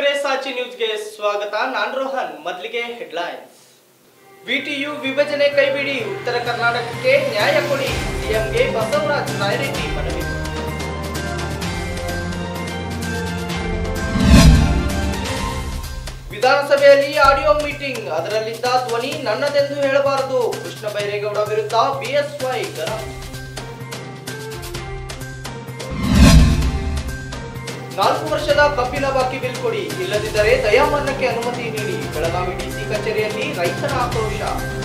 ಸಾಚಿ ನ್ಯೂಸ್ಗೆ ಸ್ವಾಗತ ನಾನ್ ರೋಹನ್ ಮೊದಲಿಗೆ ಹೆಡ್ಲೈನ್ಸ್ ವಿಟಿಯು ವಿಭಜನೆ ಕೈಬಿಡಿ ಉತ್ತರ ಕರ್ನಾಟಕಕ್ಕೆ ನ್ಯಾಯ ಕೊಡಿ ಸಿಎಂಗೆ ಬಸವರಾಜ ನಾಯರೆಡ್ಡಿ ಮನವಿ ವಿಧಾನಸಭೆಯಲ್ಲಿ ಆಡಿಯೋ ಮೀಟಿಂಗ್ ಅದರಲ್ಲಿದ್ದ ಧ್ವನಿ ನನ್ನದೆಂದು ಹೇಳಬಾರದು ಕೃಷ್ಣ ಬೈರೇಗೌಡ ವಿರುದ್ಧ ಬಿಎಸ್ವೈ ಗರಂ ನಾಲ್ಕು ವರ್ಷದ ಕಬ್ಬಿನ ಬಾಕಿ ಬಿಲ್ ಕೊಡಿ ಇಲ್ಲದಿದ್ದರೆ ದಯಾಮರಣಕ್ಕೆ ಅನುಮತಿ ನೀಡಿ ಬೆಳಗಾವಿ ಡಿಸಿ ಕಚೇರಿಯಲ್ಲಿ ರೈತರ ಆಕ್ರೋಶ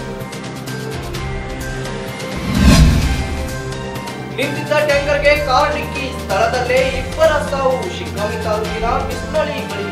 ನಿಂತಿದ್ದ ಟ್ಯಾಂಕರ್ಗೆ ಕಾರ್ ಡಿಕ್ಕಿ ಸ್ಥಳದಲ್ಲೇ ಇಬ್ಬರ ಸಾವು ಶಿಗ್ಗಾಂವಿ ತಾಲೂಕಿನ ಬಿಸ್ನಳ್ಳಿ ಬಳಿ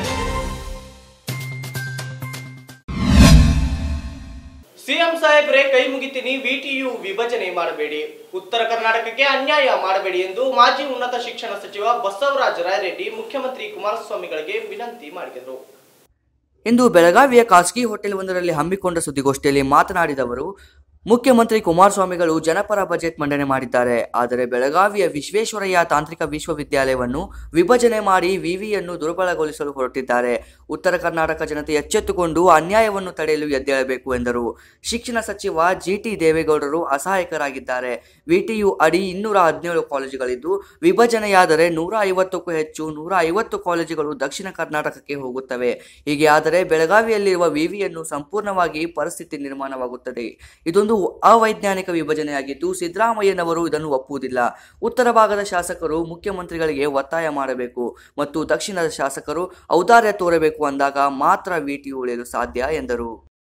ಸಿಎಂ ಸಾಹೇಬ್ರೆ ಕೈ ಮುಗಿತೀನಿ ವಿಟಿಯು ವಿಭಜನೆ ಮಾಡಬೇಡಿ ಉತ್ತರ ಕರ್ನಾಟಕಕ್ಕೆ ಅನ್ಯಾಯ ಮಾಡಬೇಡಿ ಎಂದು ಮಾಜಿ ಉನ್ನತ ಶಿಕ್ಷಣ ಸಚಿವ ಬಸವರಾಜ ರಾಯರೆಡ್ಡಿ ಮುಖ್ಯಮಂತ್ರಿ ಕುಮಾರಸ್ವಾಮಿಗಳಿಗೆ ವಿನಂತಿ ಮಾಡಿದರು ಇಂದು ಬೆಳಗಾವಿಯ ಖಾಸಗಿ ಹೋಟೆಲ್ ಒಂದರಲ್ಲಿ ಹಮ್ಮಿಕೊಂಡ ಸುದ್ದಿಗೋಷ್ಠಿಯಲ್ಲಿ ಮಾತನಾಡಿದವರು ಮುಖ್ಯಮಂತ್ರಿ ಕುಮಾರಸ್ವಾಮಿಗಳು ಜನಪರ ಬಜೆಟ್ ಮಂಡನೆ ಮಾಡಿದ್ದಾರೆ ಆದರೆ ಬೆಳಗಾವಿಯ ವಿಶ್ವೇಶ್ವರಯ್ಯ ತಾಂತ್ರಿಕ ವಿಶ್ವವಿದ್ಯಾಲಯವನ್ನು ವಿಭಜನೆ ಮಾಡಿ ವಿವಿಯನ್ನು ದುರ್ಬಲಗೊಳಿಸಲು ಹೊರಟಿದ್ದಾರೆ ಉತ್ತರ ಕರ್ನಾಟಕ ಜನತೆ ಎಚ್ಚೆತ್ತುಕೊಂಡು ಅನ್ಯಾಯವನ್ನು ತಡೆಯಲು ಎದ್ದೇಳಬೇಕು ಎಂದರು ಶಿಕ್ಷಣ ಸಚಿವ ಜಿಟಿ ದೇವೇಗೌಡರು ಅಸಹಾಯಕರಾಗಿದ್ದಾರೆ ವಿಟಿಯು ಅಡಿ ಇನ್ನೂರ ಹದಿನೇಳು ಕಾಲೇಜುಗಳಿದ್ದು ವಿಭಜನೆಯಾದರೆ ನೂರ ಐವತ್ತಕ್ಕೂ ಹೆಚ್ಚು ನೂರ ಐವತ್ತು ಕಾಲೇಜುಗಳು ದಕ್ಷಿಣ ಕರ್ನಾಟಕಕ್ಕೆ ಹೋಗುತ್ತವೆ ಹೀಗೆ ಆದರೆ ಬೆಳಗಾವಿಯಲ್ಲಿರುವ ವಿವಿಯನ್ನು ಸಂಪೂರ್ಣವಾಗಿ ಪರಿಸ್ಥಿತಿ ನಿರ್ಮಾಣವಾಗುತ್ತದೆ ಇದೊಂದು ಅವೈಜ್ಞಾನಿಕ ವಿಭಜನೆಯಾಗಿದ್ದು ಸಿದ್ದರಾಮಯ್ಯನವರು ಇದನ್ನು ಒಪ್ಪುವುದಿಲ್ಲ ಉತ್ತರ ಭಾಗದ ಶಾಸಕರು ಮುಖ್ಯಮಂತ್ರಿಗಳಿಗೆ ಒತ್ತಾಯ ಮಾಡಬೇಕು ಮತ್ತು ದಕ್ಷಿಣದ ಶಾಸಕರು ಔದಾರ್ಯ ತೋರಬೇಕು ಅಂದಾಗ ಮಾತ್ರ ವಿಟಿ ಉಳಿಯಲು ಸಾಧ್ಯ ಎಂದರು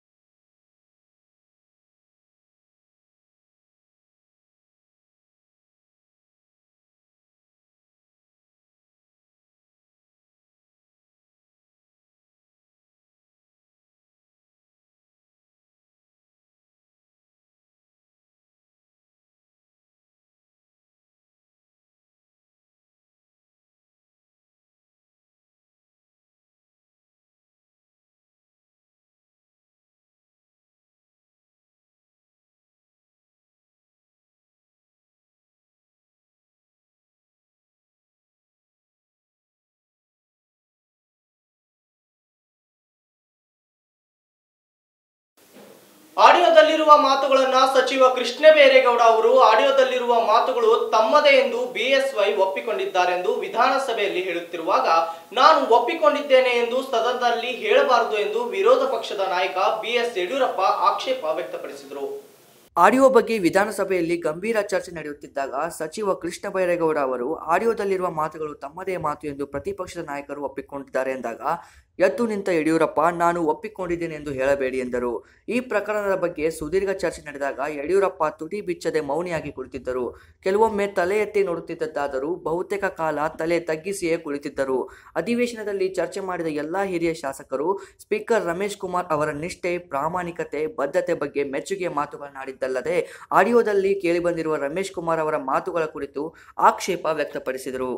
ಆಡಿಯೋದಲ್ಲಿರುವ ಮಾತುಗಳನ್ನ ಸಚಿವ ಕೃಷ್ಣ ಬೈರೇಗೌಡ ಅವರು ಆಡಿಯೋದಲ್ಲಿರುವ ಮಾತುಗಳು ತಮ್ಮದೇ ಎಂದು ಬಿಎಸ್ವೈ ಒಪ್ಪಿಕೊಂಡಿದ್ದಾರೆಂದು ವಿಧಾನಸಭೆಯಲ್ಲಿ ಹೇಳುತ್ತಿರುವಾಗ ನಾನು ಒಪ್ಪಿಕೊಂಡಿದ್ದೇನೆ ಎಂದು ಸದನದಲ್ಲಿ ಹೇಳಬಾರದು ಎಂದು ವಿರೋಧ ಪಕ್ಷದ ನಾಯಕ ಬಿಎಸ್ ಯಡಿಯೂರಪ್ಪ ಆಕ್ಷೇಪ ವ್ಯಕ್ತಪಡಿಸಿದರು ಆಡಿಯೋ ಬಗ್ಗೆ ವಿಧಾನಸಭೆಯಲ್ಲಿ ಗಂಭೀರ ಚರ್ಚೆ ನಡೆಯುತ್ತಿದ್ದಾಗ ಸಚಿವ ಕೃಷ್ಣ ಬೈರೇಗೌಡ ಅವರು ಆಡಿಯೋದಲ್ಲಿರುವ ಮಾತುಗಳು ತಮ್ಮದೇ ಮಾತು ಎಂದು ಪ್ರತಿಪಕ್ಷದ ನಾಯಕರು ಒಪ್ಪಿಕೊಂಡಿದ್ದಾರೆ ಎಂದಾಗ ಎದ್ದು ನಿಂತ ಯಡಿಯೂರಪ್ಪ ನಾನು ಒಪ್ಪಿಕೊಂಡಿದ್ದೇನೆ ಎಂದು ಹೇಳಬೇಡಿ ಎಂದರು ಈ ಪ್ರಕರಣದ ಬಗ್ಗೆ ಸುದೀರ್ಘ ಚರ್ಚೆ ನಡೆದಾಗ ಯಡಿಯೂರಪ್ಪ ತುಟಿ ಬಿಚ್ಚದೆ ಮೌನಿಯಾಗಿ ಕುಳಿತಿದ್ದರು ಕೆಲವೊಮ್ಮೆ ತಲೆ ಎತ್ತಿ ನೋಡುತ್ತಿದ್ದದ್ದಾದರೂ ಬಹುತೇಕ ಕಾಲ ತಲೆ ತಗ್ಗಿಸಿಯೇ ಕುಳಿತಿದ್ದರು ಅಧಿವೇಶನದಲ್ಲಿ ಚರ್ಚೆ ಮಾಡಿದ ಎಲ್ಲಾ ಹಿರಿಯ ಶಾಸಕರು ಸ್ಪೀಕರ್ ರಮೇಶ್ ಕುಮಾರ್ ಅವರ ನಿಷ್ಠೆ ಪ್ರಾಮಾಣಿಕತೆ ಬದ್ಧತೆ ಬಗ್ಗೆ ಮೆಚ್ಚುಗೆಯ ಮಾತುಗಳನ್ನಾಡಿದ್ದಲ್ಲದೆ ಆಡಿಯೋದಲ್ಲಿ ಕೇಳಿಬಂದಿರುವ ರಮೇಶ್ ಕುಮಾರ್ ಅವರ ಮಾತುಗಳ ಕುರಿತು ಆಕ್ಷೇಪ ವ್ಯಕ್ತಪಡಿಸಿದರು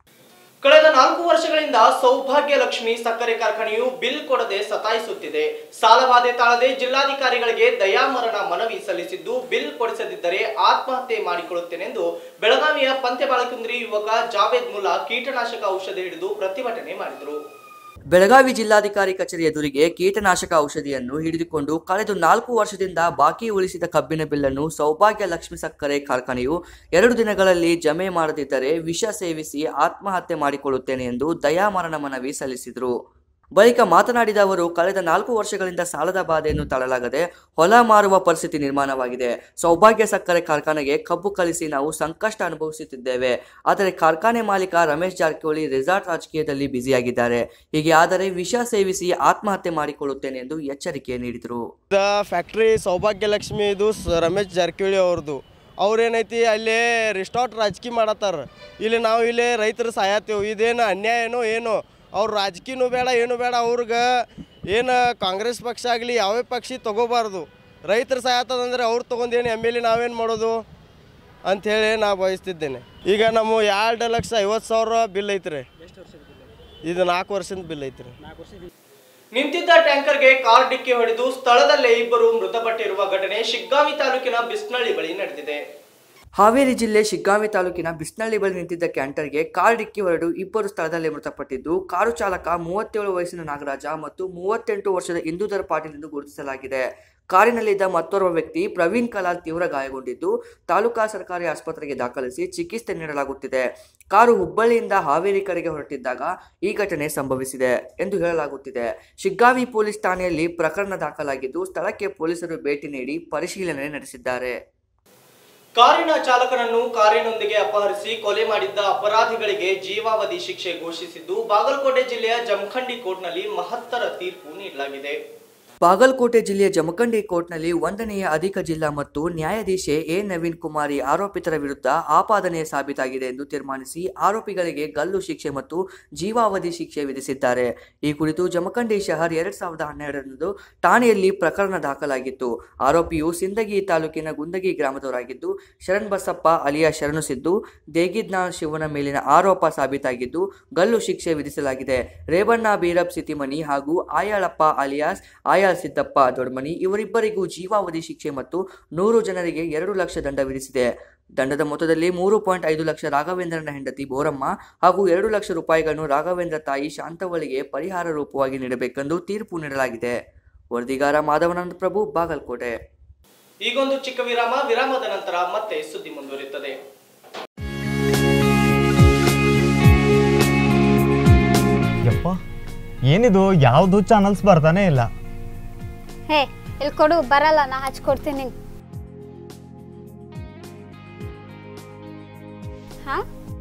ಕಳೆದ ನಾಲ್ಕು ವರ್ಷಗಳಿಂದ ಸೌಭಾಗ್ಯ ಲಕ್ಷ್ಮಿ ಸಕ್ಕರೆ ಕಾರ್ಖಾನೆಯು ಬಿಲ್ ಕೊಡದೆ ಸತಾಯಿಸುತ್ತಿದೆ ಸಾಲಬಾಧೆ ತಾಳದೆ ಜಿಲ್ಲಾಧಿಕಾರಿಗಳಿಗೆ ದಯಾಮರಣ ಮನವಿ ಸಲ್ಲಿಸಿದ್ದು ಬಿಲ್ ಕೊಡಿಸದಿದ್ದರೆ ಆತ್ಮಹತ್ಯೆ ಮಾಡಿಕೊಳ್ಳುತ್ತೇನೆಂದು ಬೆಳಗಾವಿಯ ಪಂತೆಬಾಳಕುಂದ್ರಿ ಯುವಕ ಜಾವೇದ್ ಮುಲ್ಲಾ ಕೀಟನಾಶಕ ಔಷಧಿ ಹಿಡಿದು ಪ್ರತಿಭಟನೆ ಮಾಡಿದರು ಬೆಳಗಾವಿ ಜಿಲ್ಲಾಧಿಕಾರಿ ಕಚೇರಿ ಎದುರಿಗೆ ಕೀಟನಾಶಕ ಔಷಧಿಯನ್ನು ಹಿಡಿದುಕೊಂಡು ಕಳೆದ ನಾಲ್ಕು ವರ್ಷದಿಂದ ಬಾಕಿ ಉಳಿಸಿದ ಕಬ್ಬಿನ ಬಿಲ್ಲನ್ನು ಸೌಭಾಗ್ಯ ಲಕ್ಷ್ಮಿ ಸಕ್ಕರೆ ಕಾರ್ಖಾನೆಯು ಎರಡು ದಿನಗಳಲ್ಲಿ ಜಮೆ ಮಾಡದಿದ್ದರೆ ವಿಷ ಸೇವಿಸಿ ಆತ್ಮಹತ್ಯೆ ಮಾಡಿಕೊಳ್ಳುತ್ತೇನೆ ಎಂದು ದಯಾಮರಣ ಮನವಿ ಸಲ್ಲಿಸಿದರು ಬಳಿಕ ಮಾತನಾಡಿದ ಅವರು ಕಳೆದ ನಾಲ್ಕು ವರ್ಷಗಳಿಂದ ಸಾಲದ ಬಾಧೆಯನ್ನು ತಾಳಲಾಗದೆ ಹೊಲ ಮಾರುವ ಪರಿಸ್ಥಿತಿ ನಿರ್ಮಾಣವಾಗಿದೆ ಸೌಭಾಗ್ಯ ಸಕ್ಕರೆ ಕಾರ್ಖಾನೆಗೆ ಕಬ್ಬು ಕಲಿಸಿ ನಾವು ಸಂಕಷ್ಟ ಅನುಭವಿಸುತ್ತಿದ್ದೇವೆ ಆದರೆ ಕಾರ್ಖಾನೆ ಮಾಲೀಕ ರಮೇಶ್ ಜಾರಕಿಹೊಳಿ ರೆಸಾರ್ಟ್ ರಾಜಕೀಯದಲ್ಲಿ ಬ್ಯುಸಿಯಾಗಿದ್ದಾರೆ ಹೀಗೆ ಆದರೆ ವಿಷ ಸೇವಿಸಿ ಆತ್ಮಹತ್ಯೆ ಮಾಡಿಕೊಳ್ಳುತ್ತೇನೆ ಎಂದು ಎಚ್ಚರಿಕೆ ನೀಡಿದರು ದ ಫ್ಯಾಕ್ಟ್ರಿ ಸೌಭಾಗ್ಯ ಲಕ್ಷ್ಮಿ ಇದು ಸ- ರಮೇಶ್ ಜಾರಕಿಹೊಳಿ ಅವ್ರದ್ದು ಅವ್ರೇನೈತಿ ಅಲ್ಲಿ ರಿಸ್ಟಾರ್ಟ್ ರಾಜಕೀಯ ಮಾಡತ್ತಾರ ಇಲ್ಲಿ ನಾವು ಇಲ್ಲಿ ರೈತರು ಸಾಯತ್ತೇವೆ ಇದೇನು ಅನ್ಯಾಯನೋ ಏನೋ ಅವ್ರು ರಾಜಕೀಯನೂ ಬೇಡ ಏನು ಬೇಡ ಅವ್ರಿಗೆ ಏನು ಕಾಂಗ್ರೆಸ್ ಪಕ್ಷ ಆಗಲಿ ಯಾವೇ ಪಕ್ಷ ತಗೋಬಾರ್ದು ರೈತರು ಸಾಯತ್ತದಂದ್ರೆ ಅವ್ರು ತೊಗೊಂಡೇನು ಎಮ್ ಎಲ್ ಎ ನಾವೇನು ಮಾಡೋದು ಅಂಥೇಳಿ ನಾ ಬಯಸ್ತಿದ್ದೇನೆ ಈಗ ನಮ್ಮ ಎರಡು ಲಕ್ಷ ಐವತ್ತು ಸಾವಿರ ಬಿಲ್ ಐತ್ರಿ ಇದು ನಾಲ್ಕು ವರ್ಷದ ಬಿಲ್ ಐತ್ರಿ ನಿಂತಿದ್ದ ಟ್ಯಾಂಕರ್ಗೆ ಕಾರ್ ಡಿಕ್ಕಿ ಹೊಡೆದು ಸ್ಥಳದಲ್ಲೇ ಇಬ್ಬರು ಮೃತಪಟ್ಟಿರುವ ಘಟನೆ ಶಿಗ್ಗಾವಿ ತಾಲೂಕಿನ ಬಿಸ್ನಳ್ಳಿ ಬಳಿ ನಡೆದಿದೆ ಹಾವೇರಿ ಜಿಲ್ಲೆ ಶಿಗ್ಗಾಂವಿ ತಾಲೂಕಿನ ಬಿಸ್ನಳ್ಳಿ ಬಳಿ ನಿಂತಿದ್ದ ಕ್ಯಾಂಟರ್ಗೆ ಕಾರ್ ಡಿಕ್ಕಿ ಹೊರಡು ಇಬ್ಬರು ಸ್ಥಳದಲ್ಲೇ ಮೃತಪಟ್ಟಿದ್ದು ಕಾರು ಚಾಲಕ ಮೂವತ್ತೇಳು ವಯಸ್ಸಿನ ನಾಗರಾಜ ಮತ್ತು ಮೂವತ್ತೆಂಟು ವರ್ಷದ ಇಂದೂಧರ್ ಪಾಟೀಲ್ ಎಂದು ಗುರುತಿಸಲಾಗಿದೆ ಕಾರಿನಲ್ಲಿದ್ದ ಮತ್ತೋರ್ವ ವ್ಯಕ್ತಿ ಪ್ರವೀಣ್ ಕಲಾಲ್ ತೀವ್ರ ಗಾಯಗೊಂಡಿದ್ದು ತಾಲೂಕಾ ಸರ್ಕಾರಿ ಆಸ್ಪತ್ರೆಗೆ ದಾಖಲಿಸಿ ಚಿಕಿತ್ಸೆ ನೀಡಲಾಗುತ್ತಿದೆ ಕಾರು ಹುಬ್ಬಳ್ಳಿಯಿಂದ ಹಾವೇರಿ ಕಡೆಗೆ ಹೊರಟಿದ್ದಾಗ ಈ ಘಟನೆ ಸಂಭವಿಸಿದೆ ಎಂದು ಹೇಳಲಾಗುತ್ತಿದೆ ಶಿಗ್ಗಾವಿ ಪೊಲೀಸ್ ಠಾಣೆಯಲ್ಲಿ ಪ್ರಕರಣ ದಾಖಲಾಗಿದ್ದು ಸ್ಥಳಕ್ಕೆ ಪೊಲೀಸರು ಭೇಟಿ ನೀಡಿ ಪರಿಶೀಲನೆ ನಡೆಸಿದ್ದಾರೆ ಕಾರಿನ ಚಾಲಕನನ್ನು ಕಾರಿನೊಂದಿಗೆ ಅಪಹರಿಸಿ ಕೊಲೆ ಮಾಡಿದ್ದ ಅಪರಾಧಿಗಳಿಗೆ ಜೀವಾವಧಿ ಶಿಕ್ಷೆ ಘೋಷಿಸಿದ್ದು ಬಾಗಲಕೋಟೆ ಜಿಲ್ಲೆಯ ಜಮಖಂಡಿ ಕೋರ್ಟ್ನಲ್ಲಿ ಮಹತ್ತರ ತೀರ್ಪು ನೀಡಲಾಗಿದೆ ಬಾಗಲಕೋಟೆ ಜಿಲ್ಲೆಯ ಜಮಖಂಡಿ ಕೋರ್ಟ್ನಲ್ಲಿ ಒಂದನೆಯ ಅಧಿಕ ಜಿಲ್ಲಾ ಮತ್ತು ನ್ಯಾಯಾಧೀಶೆ ಎ ನವೀನ್ ಕುಮಾರಿ ಆರೋಪಿತರ ವಿರುದ್ಧ ಆಪಾದನೆ ಸಾಬೀತಾಗಿದೆ ಎಂದು ತೀರ್ಮಾನಿಸಿ ಆರೋಪಿಗಳಿಗೆ ಗಲ್ಲು ಶಿಕ್ಷೆ ಮತ್ತು ಜೀವಾವಧಿ ಶಿಕ್ಷೆ ವಿಧಿಸಿದ್ದಾರೆ ಈ ಕುರಿತು ಜಮಖಂಡಿ ಶಹರ್ ಎರಡ್ ಸಾವಿರದ ಹನ್ನೆರಡರಂದು ಠಾಣೆಯಲ್ಲಿ ಪ್ರಕರಣ ದಾಖಲಾಗಿತ್ತು ಆರೋಪಿಯು ಸಿಂದಗಿ ತಾಲೂಕಿನ ಗುಂದಗಿ ಗ್ರಾಮದವರಾಗಿದ್ದು ಶರಣ್ ಬಸಪ್ಪ ಅಲಿಯಾ ಶರಣು ಸಿದ್ದು ದೇಗಿದ್ನ ಶಿವನ ಮೇಲಿನ ಆರೋಪ ಸಾಬೀತಾಗಿದ್ದು ಗಲ್ಲು ಶಿಕ್ಷೆ ವಿಧಿಸಲಾಗಿದೆ ರೇವಣ್ಣ ಬೀರಬ್ ಸಿತಿಮನಿ ಹಾಗೂ ಆಯಾಳಪ್ಪ ಅಲಿಯಾಸ್ ಆಯಾಳ್ ಸಿದ್ದಪ್ಪ ದೊಡ್ಮನಿ ಇವರಿಬ್ಬರಿಗೂ ಜೀವಾವಧಿ ಶಿಕ್ಷೆ ಮತ್ತು ನೂರು ಜನರಿಗೆ ಎರಡು ಲಕ್ಷ ದಂಡ ವಿಧಿಸಿದೆ ದಂಡದ ಮೊತ್ತದಲ್ಲಿ ಮೂರು ಪಾಯಿಂಟ್ ಐದು ಲಕ್ಷ ರಾಘವೇಂದ್ರನ ಹೆಂಡತಿ ಬೋರಮ್ಮ ಹಾಗೂ ಎರಡು ಲಕ್ಷ ರೂಪಾಯಿಗಳನ್ನು ರಾಘವೇಂದ್ರ ತಾಯಿ ಶಾಂತವಳಿಗೆ ಪರಿಹಾರ ರೂಪವಾಗಿ ನೀಡಬೇಕೆಂದು ತೀರ್ಪು ನೀಡಲಾಗಿದೆ ವರದಿಗಾರ ಮಾಧವನಂದ ಪ್ರಭು ಬಾಗಲಕೋಟೆ ಈಗೊಂದು ಚಿಕ್ಕ ವಿರಾಮ ವಿರಾಮದ ನಂತರ ಮತ್ತೆ ಸುದ್ದಿ ಮುಂದುವರಿಯುತ್ತದೆ ಯಪ್ಪ ಏನಿದು ಯಾವುದು ಚಾನಲ್ಸ್ ಬರ್ತಾನೆ ಇಲ್ಲ ಹೇ ಇಲ್ಲಿ ಕೊಡು ಬರಲ್ಲ ನಾ ಹಚ್ಕೊಡ್ತೀನಿ ಹಾ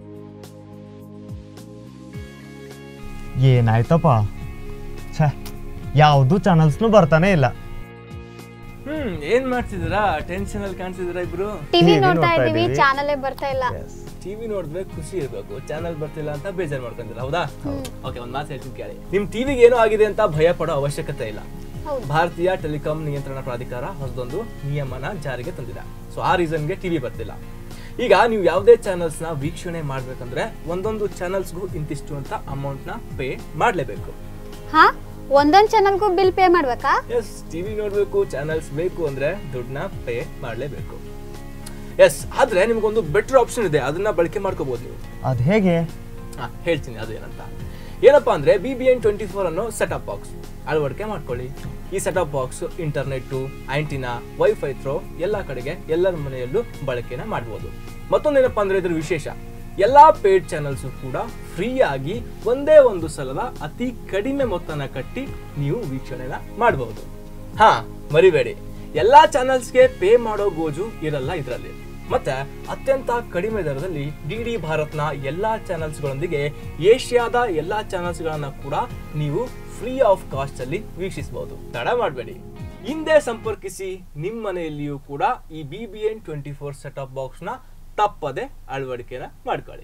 ಏನಾಯ್ತಪ್ಪ ಛೇ ಯಾವುದು ಚಾನಲ್ಸ್ನು ಬರ್ತಾನೆ ಇಲ್ಲ ಹ್ಮ್ ಏನ್ ಮಾಡ್ತಿದ್ದೀರಾ ಟೆನ್ಷನ್ ಅಲ್ಲಿ ಕಾಣ್ತಿದ್ದೀರಾ ಇಬ್ರು ಟಿವಿ TV ನೋಡ್ತಾ ನೋಡ್ತಾ ಇದೀವಿ ಇದೀವಿ. ಚಾನಲೇ ಬರ್ತಾ ಇಲ್ಲ ಟಿವಿ ನೋಡಿದ್ರೆ ಖುಷಿ ಇರ್ಬೇಕು ಚಾನಲ್ ಬರ್ತಿಲ್ಲ ಅಂತ ಬೇಜಾರ್ ಮಾಡ್ಕೊಂತೀರ ಹೌದಾ ಓಕೆ ಒಂದ್ ಮಾತು ಹೇಳ್ತೀನಿ ಕೇಳಿ ನಿಮ್ ಟಿವಿಗೆ ಏನೋ ಆಗಿದೆ ಅಂತ ಭಯ ಪಡೋ ಅವಶ್ಯಕತೆ ಇಲ್ಲ ಹೌದು ಭಾರತೀಯ ಟೆಲಿಕಾಂ ನಿಯಂತ್ರಣ ಪ್ರಾಧಿಕಾರ ಹೊಸದೊಂದು ನಿಯಮನ ಜಾರಿಗೆ ತಂದಿದೆ ಸೊ ಆ ರೀಸನ್ಗೆ ಟಿವಿ ಬರ್ತಿಲ್ಲ ಈಗ ನೀವು ಯಾವುದೇ ಚಾನಲ್ಸ್ ನ ವೀಕ್ಷಣೆ ಮಾಡ್ಬೇಕಂದ್ರೆ ಒಂದೊಂದು ಚಾನಲ್ಸ್ಗೂ ಇಂತಿಷ್ಟು ಅಂತ ಅಮೌಂಟ್ ನ ಪೇ ಮಾಡ್ಲೇಬೇಕು ಹಾ ಒಂದೊಂದ್ ಚಾನಲ್ಗೂ ಬಿಲ್ ಪೇ ಮಾಡ್ಬೇಕಾ ಎಸ್ ಟಿವಿ ನೋಡ್ಬೇಕು ಚಾನಲ್ಸ್ ಬೇಕು ಅಂದ್ರೆ ದುಡ್ಡನ್ನ ಪೇ ಮಾಡ್ಲೇಬೇಕು ಎಸ್ ಆದ್ರೆ ನಿಮ್ಗೊಂದು ಬೆಟರ್ ಆಪ್ಷನ್ ಇದೆ ಅದನ್ನ ಬಳಕೆ ಮಾಡ್ಕೋಬಹುದು ನೀವು ಅದು ಹೇಗೆ ಹಾ ಹೇಳ್ತೀನಿ ಅದು ಏನಂತ ಏನಪ್ಪಾ ಅಂದ್ರೆ B B N twenty four ಅನ್ನೋ ಸೆಟಪ್ ಬಾಕ್ಸ್ ಅಳವಡಿಕೆ ಮಾಡ್ಕೊಳ್ಳಿ ಈ setup box internet antenna wifi through ಎಲ್ಲ ಕಡೆಗೆ ಎಲ್ಲರ ಮನೆಯಲ್ಲೂ ಬಳಕೆನ ಮಾಡ್ಬೋದು ಮತ್ತೊಂದೇನಪ್ಪಾ ಅಂದ್ರೆ ಇದ್ರ ವಿಶೇಷ ಎಲ್ಲಾ ಪೇಡ್ ಚಾನಲ್ಸ್ ಕೂಡ ಫ್ರೀ ಆಗಿ ಒಂದೇ ಒಂದು ಸಲದ ಅತಿ ಕಡಿಮೆ ಮೊತ್ತನ ಕಟ್ಟಿ ನೀವು ವೀಕ್ಷಣೆನ ಮಾಡಬಹುದು ಹಾ ಮರಿಬೇಡಿ ಎಲ್ಲಾ ಚಾನಲ್ಸ್ಗೆ ಪೇ ಮಾಡೋ ಗೋಜು ಇರಲ್ಲ ಇದರಲ್ಲಿ ಮತ್ತೆ ಅತ್ಯಂತ ಕಡಿಮೆ ದರದಲ್ಲಿ ಡಿ ಡಿ ಭಾರತ್ನ ಎಲ್ಲಾ ಚಾನಲ್ಸ್ಗಳೊಂದಿಗೆ ಏಷ್ಯಾದ ಎಲ್ಲಾ ಚಾನಲ್ಸ್ಗಳನ್ನ ಕೂಡ ನೀವು ಫ್ರೀ ಆಫ್ ಕಾಸ್ಟ್ ಅಲ್ಲಿ ವೀಕ್ಷಿಸಬಹುದು ತಡ ಮಾಡಬೇಡಿ ಹಿಂದೆ ಸಂಪರ್ಕಿಸಿ ನಿಮ್ಮ ಮನೆಯಲ್ಲಿಯೂ ಕೂಡ ಈ B B N twenty four setup box ನ ತಪ್ಪದೆ ಅಳವಡಿಕೆನ ಮಾಡ್ಕೊಳ್ಳಿ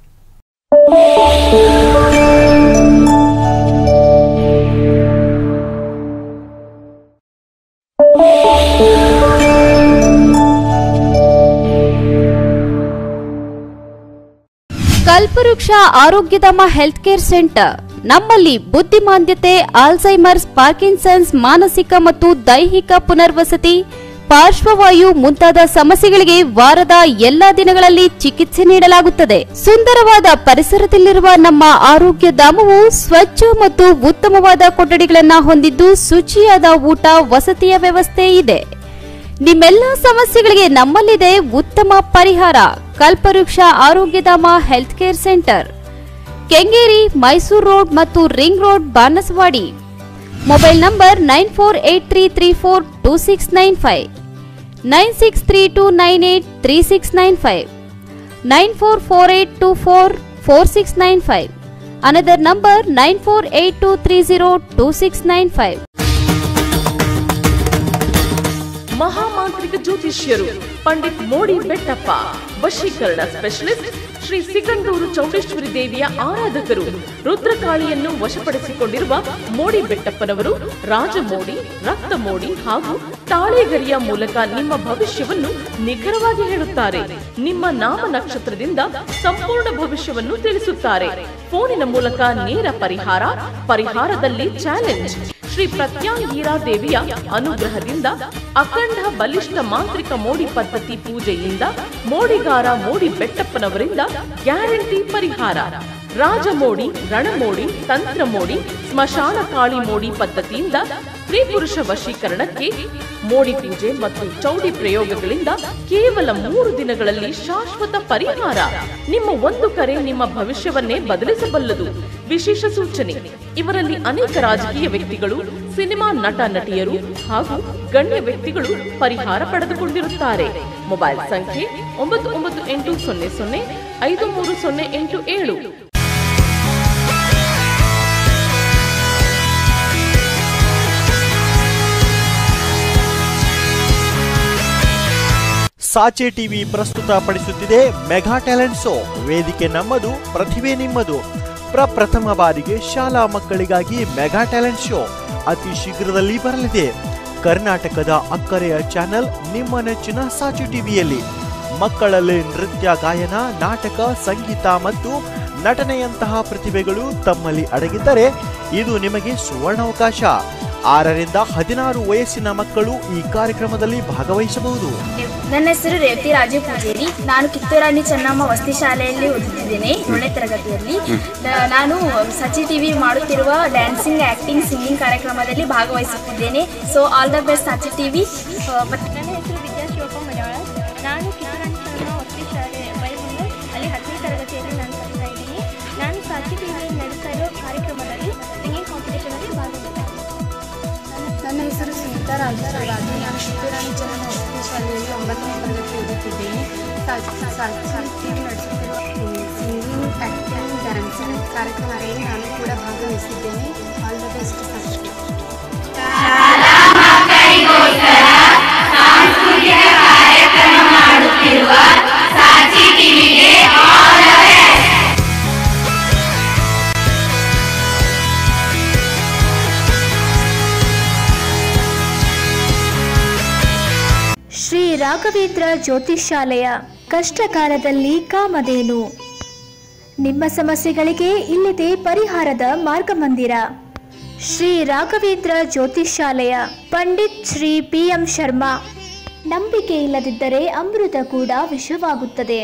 ಕಲ್ಪವೃಕ್ಷ ಆರೋಗ್ಯಧಾಮ ಹೆಲ್ತ್ ಕೇರ್ ಸೆಂಟರ್ ನಮ್ಮಲ್ಲಿ ಬುದ್ಧಿಮಾಂದ್ಯತೆ ಆಲ್ಝೈಮರ್ಸ್ ಪಾರ್ಕಿನ್ಸನ್ಸ್ ಮಾನಸಿಕ ಮತ್ತು ದೈಹಿಕ ಪುನರ್ವಸತಿ ಪಾರ್ಶ್ವವಾಯು ಮುಂತಾದ ಸಮಸ್ಯೆಗಳಿಗೆ ವಾರದ ಎಲ್ಲಾ ದಿನಗಳಲ್ಲಿ ಚಿಕಿತ್ಸೆ ನೀಡಲಾಗುತ್ತದೆ ಸುಂದರವಾದ ಪರಿಸರದಲ್ಲಿರುವ ನಮ್ಮ ಆರೋಗ್ಯ ಧಾಮವು ಸ್ವಚ್ಛ ಮತ್ತು ಉತ್ತಮವಾದ ಕೊಠಡಿಗಳನ್ನ ಹೊಂದಿದ್ದು ಶುಚಿಯಾದ ಊಟ ವಸತಿಯ ವ್ಯವಸ್ಥೆ ಇದೆ ನಿಮ್ಮೆಲ್ಲ ಸಮಸ್ಯೆಗಳಿಗೆ ನಮ್ಮಲ್ಲಿದೆ ಉತ್ತಮ ಪರಿಹಾರ Kalpavriksha Arogyadhama health care centre Kengeri Mysuru road ಮತ್ತು ring road Banasavadi mobile number nine four eight three three four two six nine five nine six three two nine eight three six nine five nine four four eight two four four six nine five another number nine four eight two three zero two six nine five ಮಹಾಮಾಂತ್ರಿಕ ಜ್ಯೋತಿಷ್ಯರು ಪಂಡಿತ್ ಮೋಡಿ ಬೆಟ್ಟಪ್ಪ ವಶೀಕರಣ specialist Shri Sigandur Chowdeshwari ದೇವಿಯ ಆರಾಧಕರು ರುದ್ರಕಾಳಿಯನ್ನು ವಶಪಡಿಸಿಕೊಂಡಿರುವ ಮೋಡಿ ಬೆಟ್ಟಪ್ಪನವರು ರಾಜಮೋಡಿ ರಕ್ತ ಮೋಡಿ ಹಾಗೂ ತಾಳೆಗರಿಯ ಮೂಲಕ ನಿಮ್ಮ ಭವಿಷ್ಯವನ್ನು ನಿಖರವಾಗಿ ಹೇಳುತ್ತಾರೆ ನಿಮ್ಮ ನಾಮ ನಕ್ಷತ್ರದಿಂದ ಸಂಪೂರ್ಣ ಭವಿಷ್ಯವನ್ನು ತಿಳಿಸುತ್ತಾರೆ ಫೋನಿನ ಮೂಲಕ ನೇರ ಪರಿಹಾರ ಪರಿಹಾರದಲ್ಲಿ ಚಾಲೆಂಜ್ ಶ್ರೀ ಪ್ರತ್ಯಾಂಗೀರಾ ದೇವಿಯ ಅನುಗ್ರಹದಿಂದ ಅಖಂಡ ಬಲಿಷ್ಠ ಮಾಂತ್ರಿಕ ಮೋಡಿ ಪದ್ಧತಿ ಪೂಜೆಯಿಂದ ಮೋಡಿಗಾರ ಮೋಡಿ ಬೆಟ್ಟಪ್ಪನವರಿಂದ ಗ್ಯಾರಂಟಿ ಪರಿಹಾರ ರಾಜಮೋಡಿ ರಣಮೋಡಿ ತಂತ್ರ ಮೋಡಿ ಸ್ಮಶಾನ ಕಾಳಿ ಮೋಡಿ ಪದ್ಧತಿಯಿಂದ ಸ್ತ್ರೀ ಪುರುಷ ವಶೀಕರಣಕ್ಕೆ ಮೋಡಿ ಪೂಜೆ ಮತ್ತು ಚೌಡಿ ಪ್ರಯೋಗಗಳಿಂದ ಕೇವಲ ಮೂರು ದಿನಗಳಲ್ಲಿ ಶಾಶ್ವತ ಪರಿಹಾರ ನಿಮ್ಮ ಒಂದು ಕರೆ ನಿಮ್ಮ ಭವಿಷ್ಯವನ್ನೇ ಬದಲಿಸಬಲ್ಲದು ವಿಶೇಷ ಸೂಚನೆ ಇವರಲ್ಲಿ ಅನೇಕ ರಾಜಕೀಯ ವ್ಯಕ್ತಿಗಳು ಸಿನಿಮಾ ನಟ ನಟಿಯರು ಹಾಗೂ ಗಣ್ಯ ವ್ಯಕ್ತಿಗಳು ಪರಿಹಾರ ಪಡೆದುಕೊಂಡಿರುತ್ತಾರೆ ಮೊಬೈಲ್ ಸಂಖ್ಯೆ ಒಂಬತ್ತು ಒಂಬತ್ತು ಎಂಟು ಸೊನ್ನೆ ಸೊನ್ನೆ ಐದು ಮೂರು ಸೊನ್ನೆ ಎಂಟು ಏಳು ಸಾಚೆ ಟಿವಿ ಪ್ರಸ್ತುತಪಡಿಸುತ್ತಿದೆ ಮೆಗಾ ಟ್ಯಾಲೆಂಟ್ ಶೋ ವೇದಿಕೆ ನಮ್ಮದು ಪ್ರತಿಭೆ ನಿಮ್ಮದು ಪ್ರಪ್ರಥಮ ಬಾರಿಗೆ ಶಾಲಾ ಮಕ್ಕಳಿಗಾಗಿ ಮೆಗಾ ಟ್ಯಾಲೆಂಟ್ ಶೋ ಅತಿ ಶೀಘ್ರದಲ್ಲಿ ಬರಲಿದೆ ಕರ್ನಾಟಕದ ಅಕ್ಕರೆಯ ಚಾನೆಲ್ ನಿಮ್ಮ ನೆಚ್ಚಿನ ಸಾಚೆ ಟಿವಿಯಲ್ಲಿ ಮಕ್ಕಳಲ್ಲಿ ನೃತ್ಯ ಗಾಯನ ನಾಟಕ ಸಂಗೀತ ಮತ್ತು ನಟನೆಯಂತಹ ಪ್ರತಿಭೆಗಳು ತಮ್ಮಲ್ಲಿ ಅಡಗಿದ್ದರೆ ಇದು ನಿಮಗೆ ಸುವರ್ಣಾವಕಾಶ ಆರರಿಂದ ಹದಿನಾರು ವಯಸ್ಸಿನ ಮಕ್ಕಳು ಈ ಕಾರ್ಯಕ್ರಮದಲ್ಲಿ ಭಾಗವಹಿಸಬಹುದು ನನ್ನ ಹೆಸರು ರೇವತಿ ರಾಜು ಪೂಜೇರಿ ನಾನು ಕಿತ್ತೂರಾಣಿ ಚೆನ್ನಮ್ಮ ವಸತಿ ಶಾಲೆಯಲ್ಲಿ ಓದುತ್ತಿದ್ದೇನೆ ಏಳನೇ ತರಗತಿಯಲ್ಲಿ ನ- ನಾನು ಸಚಿ ಟಿವಿ ಮಾಡುತ್ತಿರುವ ಡ್ಯಾನ್ಸಿಂಗ್ ಆಕ್ಟಿಂಗ್ ಸಿಂಗಿಂಗ್ ಕಾರ್ಯಕ್ರಮದಲ್ಲಿ ಭಾಗವಹಿಸುತ್ತಿದ್ದೇನೆ so all the best Sachi TV ನನ್ನ ಹೆಸರು ವಿದ್ಯಾ ಶಿವಪ್ಪ ಮಲಯಾಳ ನಾನು ಕಿತ್ತೂರಾಣಿ ಚೆನ್ನಮ್ಮ ವಸತಿ ಶಾಲೆ ಬೈಬಂಗಲ್ ಅಲ್ಲಿ ಹತ್ತನೇ ತರಗತಿಯಲ್ಲಿ ನಾನು ಕಲಿತಾ ಇದ್ದೀನಿ ನಾನು ಸಾಕ್ಷಿ ಟಿವಿಯಲ್ಲಿ ನಡೆಸ್ತಾ ಇರೋ ಕಾರ್ಯಕ್ರಮದಲ್ಲಿ ಸಿಂಗಿಂಗ್ ಕಾಂಪಿಟೇಷನಲ್ಲಿ ಭಾಗವಹಿಸ್ತೀನಿ ನನ್ನ ಹೆಸರು ಸುನೀತಾ ರಾಜರಾಜು ನಾನು ಕಿತ್ತೂರಾಣಿ ಚೆನ್ನಮ್ಮ ವಸತಿ ಶಾಲೆಯಲ್ಲಿ ಒಂಬತ್ತನೇ ತರಗತಿ ಓದುತ್ತಿದ್ದೇನೆ ಸಾಚಿ ಟಿವಿ ನಡೆಸುತ್ತಿರುವ ಸಿಂಗಿಂಗ್ ಆಕ್ಟಿಂಗ್ ಡ್ಯಾನ್ಸಿಂಗ್ ಕಾರ್ಯಕ್ರಮದಲ್ಲಿ ನಾನು ಕೂಡ ಭಾಗವಹಿಸಿದ್ದೇನೆ all the best Sachi Shri Raghavendra Jyothishalaya ಕಷ್ಟಕಾಲದಲ್ಲಿ ಕಾಮಧೇನು ನಿಮ್ಮ ಸಮಸ್ಯೆಗಳಿಗೆ ಇಲ್ಲಿದೆ ಪರಿಹಾರದ ಮಾರ್ಗಮಂದಿರ ಶ್ರೀ ರಾಘವೇಂದ್ರ ಜ್ಯೋತಿಷಾಲಯ ಪಂಡಿತ್ ಶ್ರೀ ಪಿ ಎಂ ಶರ್ಮಾ ನಂಬಿಕೆ ಇಲ್ಲದಿದ್ದರೆ ಅಮೃತ ಕೂಡ ವಿಷವಾಗುತ್ತದೆ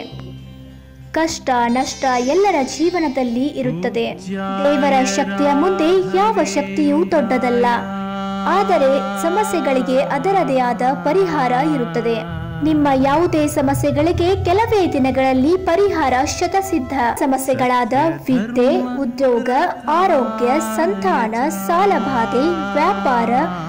ಕಷ್ಟ ನಷ್ಟ ಎಲ್ಲರ ಜೀವನದಲ್ಲಿ ಇರುತ್ತದೆ ದೇವರ ಶಕ್ತಿಯ ಮುಂದೆ ಯಾವ ಶಕ್ತಿಯೂ ದೊಡ್ಡದಲ್ಲ ಆದರೆ ಸಮಸ್ಯೆಗಳಿಗೆ ಅದರದೇ ಆದ ಪರಿಹಾರ ಇರುತ್ತದೆ ನಿಮ್ಮ ಯಾವುದೇ ಸಮಸ್ಯೆಗಳಿಗೆ ಕೆಲವೇ ದಿನಗಳಲ್ಲಿ ಪರಿಹಾರ ಶತಸಿದ್ಧ ಸಮಸ್ಯೆಗಳಾದ ವಿದ್ಯೆ ಉದ್ಯೋಗ ಆರೋಗ್ಯ ಸಂತಾನ ಸಾಲಬಾಧೆ ವ್ಯಾಪಾರ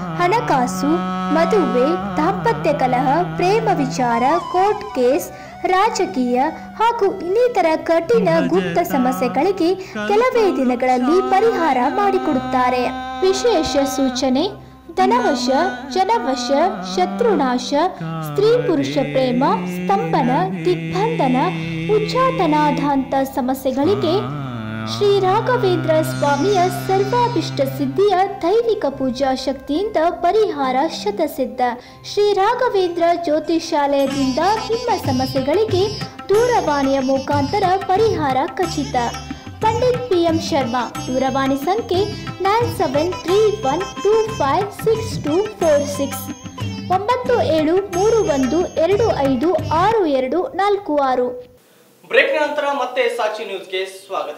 ಹಣಕಾಸು ಮದುವೆ ದಾಂಪತ್ಯ ಕಲಹ ಪ್ರೇಮ ವಿಚಾರ ಕೋರ್ಟ್ ಕೇಸ್ ರಾಜಕೀಯ ಹಾಗೂ ಇನ್ನಿತರ ಕಠಿಣ ಗುಪ್ತ ಸಮಸ್ಯೆಗಳಿಗೆ ಕೆಲವೇ ದಿನಗಳಲ್ಲಿ ಪರಿಹಾರ ಮಾಡಿಕೊಡುತ್ತಾರೆ ವಿಶೇಷ ಸೂಚನೆ ಧನವಶ ಜನವಶ ಶತ್ರುನಾಶ ಸ್ತ್ರೀ ಪುರುಷ ಪ್ರೇಮ ಸ್ತಂಭನ ದಿಗ್ಬಂಧನ ಉಚ್ಚಾಟನಾಧಾಂತ ಸಮಸ್ಯೆಗಳಿಗೆ ಶ್ರೀ ರಾಘವೇಂದ್ರ ಸ್ವಾಮಿಯ ಸರ್ವಾಭಿಷ್ಟ ಸಿದ್ಧಿಯ ದೈವಿಕ ಪೂಜಾ ಶಕ್ತಿಯಿಂದ ಪರಿಹಾರ ಶತಸಿದ್ಧ ಶ್ರೀ ರಾಘವೇಂದ್ರ ಜ್ಯೋತಿಷಾಲಯದಿಂದ ನಿಮ್ಮ ಸಮಸ್ಯೆಗಳಿಗೆ ದೂರವಾಣಿಯ ಮುಖಾಂತರ ಪರಿಹಾರ ಖಚಿತ ಪಂಡಿತ್ ಪಿ ಎಂ ಶರ್ಮಾ ದೂರವಾಣಿ ಸಂಖ್ಯೆ nine seven three one two five six two four six ಒಂಬತ್ತು ಏಳು ಮೂರು ಒಂದು ಎರಡು ಐದು ಆರು ಎರಡು ನಾಲ್ಕು ಆರು ಬ್ರೇಕ್ನ ನಂತರ ಮತ್ತೆ ಸಾಕ್ಷಿ ನ್ಯೂಸ್ಗೆ ಸ್ವಾಗತ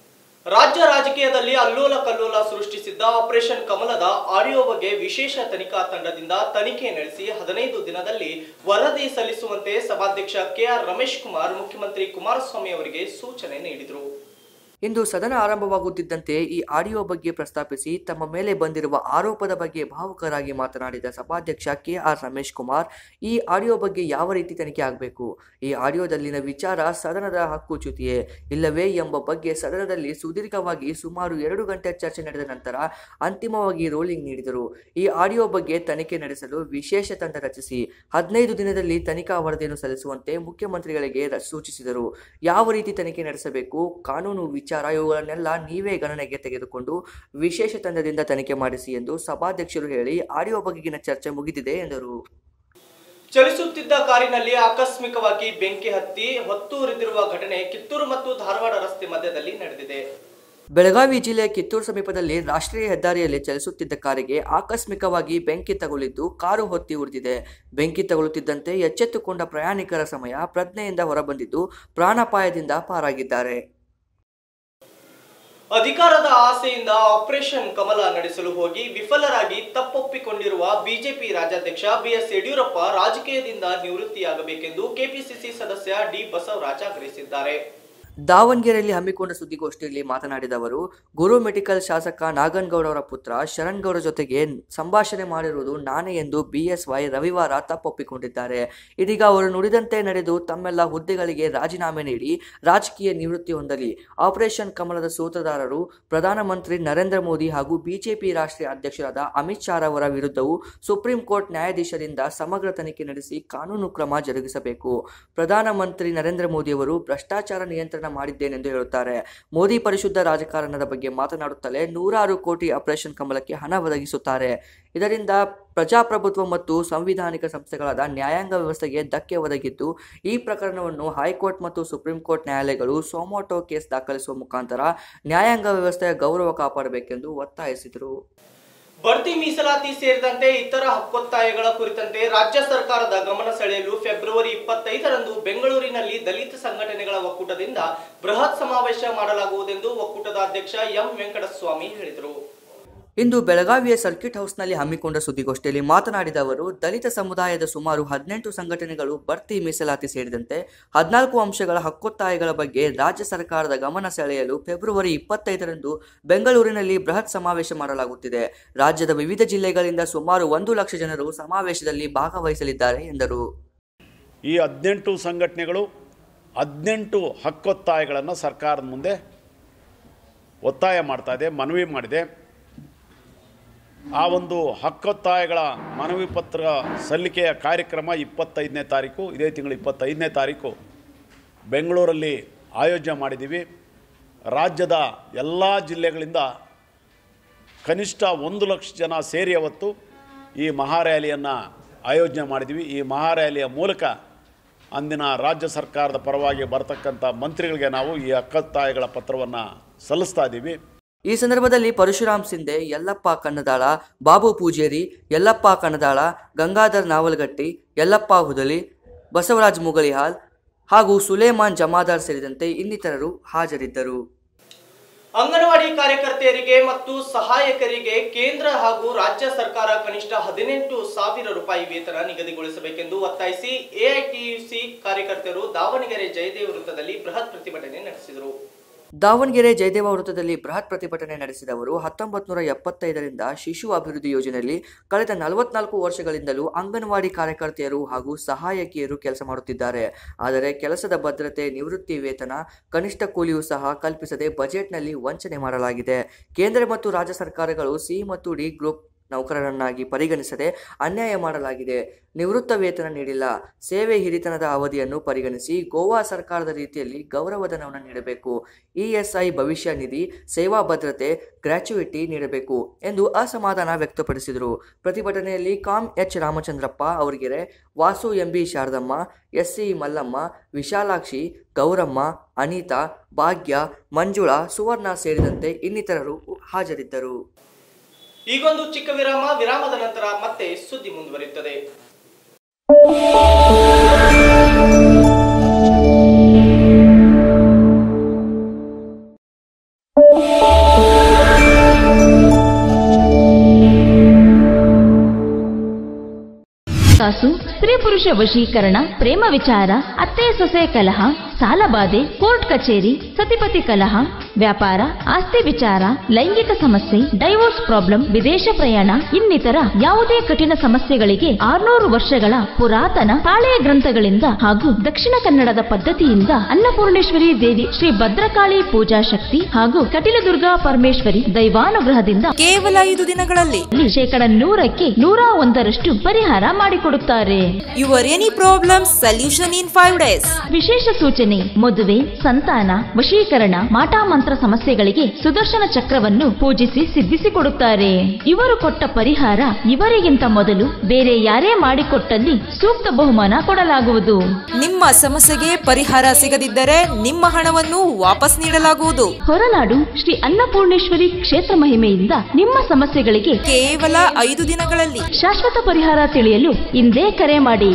ರಾಜ್ಯ ರಾಜಕೀಯದಲ್ಲಿ ಅಲ್ಲೋಲ ಕಲ್ಲೋಲ ಸೃಷ್ಟಿಸಿದ್ದ ಆಪರೇಷನ್ ಕಮಲದ ಆಡಿಯೋ ಬಗ್ಗೆ ವಿಶೇಷ ತನಿಖಾ ತಂಡದಿಂದ ತನಿಖೆ ನಡೆಸಿ ಹದಿನೈದು ದಿನದಲ್ಲಿ ವರದಿ ಸಲ್ಲಿಸುವಂತೆ ಸಭಾಧ್ಯಕ್ಷ ಕೆಆರ್ ರಮೇಶ್ ಕುಮಾರ್ ಮುಖ್ಯಮಂತ್ರಿ ಕುಮಾರಸ್ವಾಮಿ ಅವರಿಗೆ ಸೂಚನೆ ನೀಡಿದರು ಇಂದು ಸದನ ಆರಂಭವಾಗುತ್ತಿದ್ದಂತೆ ಈ ಆಡಿಯೋ ಬಗ್ಗೆ ಪ್ರಸ್ತಾಪಿಸಿ ತಮ್ಮ ಮೇಲೆ ಬಂದಿರುವ ಆರೋಪದ ಬಗ್ಗೆ ಭಾವುಕರಾಗಿ ಮಾತನಾಡಿದ ಸಭಾಧ್ಯಕ್ಷ ಕೆ ಆರ್ ರಮೇಶ್ ಕುಮಾರ್ ಈ ಆಡಿಯೋ ಬಗ್ಗೆ ಯಾವ ರೀತಿ ತನಿಖೆ ಆಗಬೇಕು ಈ ಆಡಿಯೋದಲ್ಲಿನ ವಿಚಾರ ಸದನದ ಹಕ್ಕುಚ್ಯುತಿಯೇ ಇಲ್ಲವೇ ಎಂಬ ಬಗ್ಗೆ ಸದನದಲ್ಲಿ ಸುದೀರ್ಘವಾಗಿ ಸುಮಾರು ಎರಡು ಗಂಟೆ ಚರ್ಚೆ ನಡೆದ ನಂತರ ಅಂತಿಮವಾಗಿ ರೋಲಿಂಗ್ ನೀಡಿದರು ಈ ಆಡಿಯೋ ಬಗ್ಗೆ ತನಿಖೆ ನಡೆಸಲು ವಿಶೇಷ ತಂಡ ರಚಿಸಿ ಹದಿನೈದು ದಿನದಲ್ಲಿ ತನಿಖಾ ವರದಿಯನ್ನು ಸಲ್ಲಿಸುವಂತೆ ಮುಖ್ಯಮಂತ್ರಿಗಳಿಗೆ ರ- ಸೂಚಿಸಿದರು ಯಾವ ರೀತಿ ತನಿಖೆ ನಡೆಸಬೇಕು ಕಾನೂನು ವಿಚಾರ ಇವುಗಳನ್ನೆಲ್ಲ ನೀವೇ ಗಣನೆಗೆ ತೆಗೆದುಕೊಂಡು ವಿಶೇಷ ತಂಡದಿಂದ ತನಿಖೆ ಮಾಡಿಸಿ ಎಂದು ಸಭಾಧ್ಯಕ್ಷರು ಹೇಳಿ ಆಡಿಯೋ ಬಗೆಗಿನ ಚರ್ಚೆ ಮುಗಿದಿದೆ ಎಂದರು ಚಲಿಸುತ್ತಿದ್ದ ಕಾರಿನಲ್ಲಿ ಆಕಸ್ಮಿಕವಾಗಿ ಬೆಂಕಿ ಹತ್ತಿ ಹೊತ್ತುರಿದಿರುವ ಘಟನೆ ಕಿತ್ತೂರು ಮತ್ತು ಧಾರವಾಡ ರಸ್ತೆ ಮಧ್ಯದಲ್ಲಿ ನಡೆದಿದೆ ಬೆಳಗಾವಿ ಜಿಲ್ಲೆಯ ಕಿತ್ತೂರು ಸಮೀಪದಲ್ಲಿ ರಾಷ್ಟ್ರೀಯ ಹೆದ್ದಾರಿಯಲ್ಲಿ ಚಲಿಸುತ್ತಿದ್ದ ಕಾರಿಗೆ ಆಕಸ್ಮಿಕವಾಗಿ ಬೆಂಕಿ ತಗುಲಿದ್ದು ಕಾರು ಹೊತ್ತಿ ಉರಿದಿದೆ ಬೆಂಕಿ ತಗುಲುತ್ತಿದ್ದಂತೆ ಎಚ್ಚೆತ್ತುಕೊಂಡ ಪ್ರಯಾಣಿಕರ ಸಮಯ ಪ್ರಜ್ಞೆಯಿಂದ ಹೊರಬಂದಿದ್ದು ಪ್ರಾಣಾಪಾಯದಿಂದ ಪಾರಾಗಿದ್ದಾರೆ ಅಧಿಕಾರದ ಆಸೆಯಿಂದ ಆಪರೇಷನ್ ಕಮಲ ನಡೆಸಲು ಹೋಗಿ ವಿಫಲರಾಗಿ ತಪ್ಪೊಪ್ಪಿಕೊಂಡಿರುವ ಬಿಜೆಪಿ ರಾಜ್ಯಾಧ್ಯಕ್ಷ ಬಿಎಸ್ ಯಡಿಯೂರಪ್ಪ ರಾಜಕೀಯದಿಂದ ನಿವೃತ್ತಿಯಾಗಬೇಕೆಂದು ಕೆಪಿಸಿಸಿ ಸದಸ್ಯ ಡಿ ಬಸವರಾಜ್ ಆಗ್ರಹಿಸಿದ್ದಾರೆ ದಾವಣಗೆರೆಯಲ್ಲಿ ಹಮ್ಮಿಕೊಂಡ ಸುದ್ದಿಗೋಷ್ಠಿಯಲ್ಲಿ ಮಾತನಾಡಿದ ಅವರು ಗುರು ಮೆಡಿಕಲ್ ಶಾಸಕ ನಾಗನಗೌಡ ಅವರ ಪುತ್ರ ಶರಣ್ ಗೌಡ ಜೊತೆಗೆ ಸಂಭಾಷಣೆ ಮಾಡಿರುವುದು ನಾನೇ ಎಂದು ಬಿಎಸ್ವೈ ರವಿವಾರ ತಪ್ಪೊಪ್ಪಿಕೊಂಡಿದ್ದಾರೆ ಇದೀಗ ಅವರು ನುಡಿದಂತೆ ನಡೆದು ತಮ್ಮೆಲ್ಲ ಹುದ್ದೆಗಳಿಗೆ ರಾಜೀನಾಮೆ ನೀಡಿ ರಾಜಕೀಯ ನಿವೃತ್ತಿ ಹೊಂದಲಿ ಆಪರೇಷನ್ ಕಮಲದ ಸೂತ್ರಧಾರರು ಪ್ರಧಾನಮಂತ್ರಿ ನರೇಂದ್ರ ಮೋದಿ ಹಾಗೂ ಬಿಜೆಪಿ ರಾಷ್ಟ್ರೀಯ ಅಧ್ಯಕ್ಷರಾದ ಅಮಿತ್ ಶಾ ಅವರ ವಿರುದ್ಧವೂ ಸುಪ್ರೀಂ ಕೋರ್ಟ್ ನ್ಯಾಯಾಧೀಶರಿಂದ ಸಮಗ್ರ ತನಿಖೆ ನಡೆಸಿ ಕಾನೂನು ಕ್ರಮ ಜರುಗಿಸಬೇಕು ಪ್ರಧಾನಮಂತ್ರಿ ನರೇಂದ್ರ ಮೋದಿಯವರು ಭ್ರಷ್ಟಾಚಾರ ನಿಯಂತ್ರಣ ಮಾಡಿದ್ದೇನೆಂದು ಹೇಳುತ್ತಾರೆ ಮೋದಿ ಪರಿಶುದ್ಧ ರಾಜಕಾರಣದ ಬಗ್ಗೆ ಮಾತನಾಡುತ್ತಲೇ ನೂರಾರು ಕೋಟಿ ಆಪರೇಷನ್ ಕಮಲಕ್ಕೆ ಹಣ ಒದಗಿಸುತ್ತಾರೆ ಇದರಿಂದ ಪ್ರಜಾಪ್ರಭುತ್ವ ಮತ್ತು ಸಂವಿಧಾನಿಕ ಸಂಸ್ಥೆಗಳಾದ ನ್ಯಾಯಾಂಗ ವ್ಯವಸ್ಥೆಗೆ ಧಕ್ಕೆ ಒದಗಿದ್ದು ಈ ಪ್ರಕರಣವನ್ನು ಹೈಕೋರ್ಟ್ ಮತ್ತು ಸುಪ್ರೀಂ ಕೋರ್ಟ್ ನ್ಯಾಯಾಲಯಗಳು ಸೋಮೋಟೋ ಕೇಸ್ ದಾಖಲಿಸುವ ಮುಖಾಂತರ ನ್ಯಾಯಾಂಗ ವ್ಯವಸ್ಥೆಯ ಗೌರವ ಕಾಪಾಡಬೇಕೆಂದು ಒತ್ತಾಯಿಸಿದರು ಬಡ್ತಿ ಮೀಸಲಾತಿ ಸೇರಿದಂತೆ ಇತರ ಹಕ್ಕೊತ್ತಾಯಗಳ ಕುರಿತಂತೆ ರಾಜ್ಯ ಸರ್ಕಾರದ ಗಮನ ಸೆಳೆಯಲು ಫೆಬ್ರವರಿ ಇಪ್ಪತ್ತೈದರಂದು ಬೆಂಗಳೂರಿನಲ್ಲಿ ದಲಿತ ಸಂಘಟನೆಗಳ ಒಕ್ಕೂಟದಿಂದ ಬೃಹತ್ ಸಮಾವೇಶ ಮಾಡಲಾಗುವುದೆಂದು ಒಕ್ಕೂಟದ ಅಧ್ಯಕ್ಷ ಎಂ ವೆಂಕಟಸ್ವಾಮಿ ಹೇಳಿದರು ಇಂದು ಬೆಳಗಾವಿಯ ಸರ್ಕಿಟ್ ಹೌಸ್ನಲ್ಲಿ ಹಮ್ಮಿಕೊಂಡ ಸುದ್ದಿಗೋಷ್ಠಿಯಲ್ಲಿ ಮಾತನಾಡಿದ ಅವರು ದಲಿತ ಸಮುದಾಯದ ಸುಮಾರು ಹದಿನೆಂಟು ಸಂಘಟನೆಗಳು ಬಡ್ತಿ ಮೀಸಲಾತಿ ಸೇರಿದಂತೆ ಹದಿನಾಲ್ಕು ಅಂಶಗಳ ಹಕ್ಕೊತ್ತಾಯಗಳ ಬಗ್ಗೆ ರಾಜ್ಯ ಸರ್ಕಾರದ ಗಮನ ಸೆಳೆಯಲು ಫೆಬ್ರವರಿ ಇಪ್ಪತ್ತೈದರಂದು ಬೆಂಗಳೂರಿನಲ್ಲಿ ಬೃಹತ್ ಸಮಾವೇಶ ಮಾಡಲಾಗುತ್ತಿದೆ ರಾಜ್ಯದ ವಿವಿಧ ಜಿಲ್ಲೆಗಳಿಂದ ಸುಮಾರು ಒಂದು ಲಕ್ಷ ಜನರು ಸಮಾವೇಶದಲ್ಲಿ ಭಾಗವಹಿಸಲಿದ್ದಾರೆ ಎಂದರು ಈ ಹದಿನೆಂಟು ಸಂಘಟನೆಗಳು ಹದಿನೆಂಟು ಹಕ್ಕೊತ್ತಾಯಗಳನ್ನು ಸರ್ಕಾರದ ಮುಂದೆ ಒತ್ತಾಯ ಮಾಡ್ತಾ ಇದೆ ಮನವಿ ಮಾಡಿದೆ ಆ ಒಂದು ಹಕ್ಕೊತ್ತಾಯಗಳ ಮನವಿ ಪತ್ರ ಸಲ್ಲಿಕೆಯ ಕಾರ್ಯಕ್ರಮ ಇಪ್ಪತ್ತೈದನೇ ತಾರೀಕು ಇದೇ ತಿಂಗಳು ಇಪ್ಪತ್ತೈದನೇ ತಾರೀಕು ಬೆಂಗಳೂರಲ್ಲಿ ಆಯೋಜನೆ ಮಾಡಿದ್ದೀವಿ ರಾಜ್ಯದ ಎಲ್ಲ ಜಿಲ್ಲೆಗಳಿಂದ ಕನಿಷ್ಠ ಒಂದು ಲಕ್ಷ ಜನ ಸೇರಿ ಅವತ್ತು ಈ ಮಹಾರ್ಯಾಲಿಯನ್ನು ಆಯೋಜನೆ ಮಾಡಿದ್ದೀವಿ ಈ ಮಹಾರ್ಯಾಲಿಯ ಮೂಲಕ ಅಂದಿನ ರಾಜ್ಯ ಸರ್ಕಾರದ ಪರವಾಗಿ ಬರತಕ್ಕಂಥ ಮಂತ್ರಿಗಳಿಗೆ ನಾವು ಈ ಹಕ್ಕೊತ್ತಾಯಗಳ ಪತ್ರವನ್ನು ಸಲ್ಲಿಸ್ತಾ ಇದ್ದೀವಿ ಈ ಸಂದರ್ಭದಲ್ಲಿ ಪರಶುರಾಮ್ ಸಿಂಧೆ ಯಲ್ಲಪ್ಪ ಕನ್ನದಾಳ ಬಾಬು ಪೂಜೇರಿ ಯಲ್ಲಪ್ಪ ಕನ್ನದಾಳ ಗಂಗಾಧರ್ ನಾವಲಗಟ್ಟಿ ಯಲ್ಲಪ್ಪ ಹುದಲಿ ಬಸವರಾಜ್ ಮುಗಳಿಹಾಲ್ ಹಾಗೂ ಸುಲೇಮಾನ್ ಜಮಾದಾರ್ ಸೇರಿದಂತೆ ಇನ್ನಿತರರು ಹಾಜರಿದ್ದರು ಅಂಗನವಾಡಿ ಕಾರ್ಯಕರ್ತೆಯರಿಗೆ ಮತ್ತು ಸಹಾಯಕರಿಗೆ ಕೇಂದ್ರ ಹಾಗೂ ರಾಜ್ಯ ಸರ್ಕಾರ ಕನಿಷ್ಠ ಹದಿನೆಂಟು ಸಾವಿರ ರೂಪಾಯಿ ವೇತನ ನಿಗದಿಗೊಳಿಸಬೇಕೆಂದು ಒತ್ತಾಯಿಸಿ ಎಐಟಿಯುಸಿ ಕಾರ್ಯಕರ್ತರು ದಾವಣಗೆರೆ ಜಯದೇವ ವೃತ್ತದಲ್ಲಿ ಬೃಹತ್ ಪ್ರತಿಭಟನೆ ನಡೆಸಿದರು ದಾವಣಗೆರೆ ಜಯದೇವ ವೃತ್ತದಲ್ಲಿ ಬೃಹತ್ ಪ್ರತಿಭಟನೆ ನಡೆಸಿದವರು ಹತ್ತೊಂಬತ್ತು ನೂರ ಎಪ್ಪತ್ತೈದರಿಂದ ಶಿಶು ಅಭಿವೃದ್ಧಿ ಯೋಜನೆಯಲ್ಲಿ ಕಳೆದ ನಲವತ್ನಾಲ್ಕು ವರ್ಷಗಳಿಂದಲೂ ಅಂಗನವಾಡಿ ಕಾರ್ಯಕರ್ತೆಯರು ಹಾಗೂ ಸಹಾಯಕಿಯರು ಕೆಲಸ ಮಾಡುತ್ತಿದ್ದಾರೆ ಆದರೆ ಕೆಲಸದ ಭದ್ರತೆ ನಿವೃತ್ತಿ ವೇತನ ಕನಿಷ್ಠ ಕೂಲಿಯೂ ಸಹ ಕಲ್ಪಿಸದೆ ಬಜೆಟ್ನಲ್ಲಿ ವಂಚನೆ ಮಾಡಲಾಗಿದೆ ಕೇಂದ್ರ ಮತ್ತು ರಾಜ್ಯ ಸರ್ಕಾರಗಳು ಸಿ ಮತ್ತು ಡಿ ಗ್ರೂಪ್ ನೌಕರರನ್ನಾಗಿ ಪರಿಗಣಿಸದೆ ಅನ್ಯಾಯ ಮಾಡಲಾಗಿದೆ ನಿವೃತ್ತ ವೇತನ ನೀಡಿಲ್ಲ ಸೇವೆ ಹಿರಿತನದ ಅವಧಿಯನ್ನು ಪರಿಗಣಿಸಿ ಗೋವಾ ಸರ್ಕಾರದ ರೀತಿಯಲ್ಲಿ ಗೌರವಧನವನ್ನು ನೀಡಬೇಕು ಇಎಸ್ಐ ಭವಿಷ್ಯ ನಿಧಿ ಸೇವಾ ಭದ್ರತೆ ಗ್ರ್ಯಾಚುಯಿಟಿ ನೀಡಬೇಕು ಎಂದು ಅಸಮಾಧಾನ ವ್ಯಕ್ತಪಡಿಸಿದರು ಪ್ರತಿಭಟನೆಯಲ್ಲಿ com H Ramachandrappa Avaragere Vasu MB Sharadamma SC Mallamma Vishalakshi Gowramma Anitha Bhagya Manjula ಸುವರ್ಣ ಸೇರಿದಂತೆ ಇನ್ನಿತರರು ಹಾಜರಿದ್ದರು ಈಗೊಂದು ಚಿಕ್ಕ ವಿರಾಮ ವಿರಾಮದ ನಂತರ ಮತ್ತೆ ಸುದ್ದಿ ಮುಂದುವರಿಯುತ್ತದೆ ಕಾಸು ಸ್ತ್ರೀ ಪುರುಷ ವಶೀಕರಣ ಪ್ರೇಮ ವಿಚಾರ ಅತ್ತೆ ಸೊಸೆ ಕಲಹ ಸಾಲಬಾಧೆ ಕೋರ್ಟ್ ಕಚೇರಿ ಸತಿಪತಿ ಕಲಹ ವ್ಯಾಪಾರ ಆಸ್ತಿ ವಿಚಾರ ಲೈಂಗಿಕ ಸಮಸ್ಯೆ ಡೈವೋರ್ಸ್ ಪ್ರಾಬ್ಲಮ್ ವಿದೇಶ ಪ್ರಯಾಣ ಇನ್ನಿತರ ಯಾವುದೇ ಕಠಿಣ ಸಮಸ್ಯೆಗಳಿಗೆ ಆರ್ನೂರು ವರ್ಷಗಳ ಪುರಾತನ ತಾಳೆಯ ಗ್ರಂಥಗಳಿಂದ ಹಾಗೂ ದಕ್ಷಿಣ ಕನ್ನಡದ ಪದ್ಧತಿಯಿಂದ ಅನ್ನಪೂರ್ಣೇಶ್ವರಿ ದೇವಿ ಶ್ರೀ ಭದ್ರಕಾಳಿ ಪೂಜಾ ಶಕ್ತಿ ಹಾಗೂ ಕಟಿಲದುರ್ಗಾ ಪರಮೇಶ್ವರಿ ದೈವಾನುಗ್ರಹದಿಂದ ಕೇವಲ ಐದು ದಿನಗಳಲ್ಲಿ ಶೇಕಡ ನೂರಕ್ಕೆ ನೂರ ಒಂದರಷ್ಟು ಪರಿಹಾರ ಮಾಡಿಕೊಡುತ್ತಾರೆ your any problem solution in five days ವಿಶೇಷ ಸೂಚನೆ ಮದುವೆ ಸಂತಾನ ವಶೀಕರಣ ಮಾಟಮಂತ್ರ ಮಾತ್ರ ಸಮಸ್ಯೆಗಳಿಗೆ ಸುದರ್ಶನ ಚಕ್ರವನ್ನು ಪೂಜಿಸಿ ಸಿದ್ಧಿಸಿಕೊಡುತ್ತಾರೆ ಇವರು ಕೊಟ್ಟ ಪರಿಹಾರ ಇವರಿಗಿಂತ ಮೊದಲು ಬೇರೆ ಯಾರೇ ಮಾಡಿಕೊಟ್ಟಲ್ಲಿ ಸೂಕ್ತ ಬಹುಮಾನ ಕೊಡಲಾಗುವುದು ನಿಮ್ಮ ಸಮಸ್ಯೆಗೆ ಪರಿಹಾರ ಸಿಗದಿದ್ದರೆ ನಿಮ್ಮ ಹಣವನ್ನು ವಾಪಸ್ ನೀಡಲಾಗುವುದು ಹೊರನಾಡು ಶ್ರೀ ಅನ್ನಪೂರ್ಣೇಶ್ವರಿ ಕ್ಷೇತ್ರ ಮಹಿಮೆಯಿಂದ ನಿಮ್ಮ ಸಮಸ್ಯೆಗಳಿಗೆ ಕೇವಲ ಐದು ದಿನಗಳಲ್ಲಿ ಶಾಶ್ವತ ಪರಿಹಾರ ತಿಳಿಯಲು ಇಂದೇ ಕರೆ ಮಾಡಿ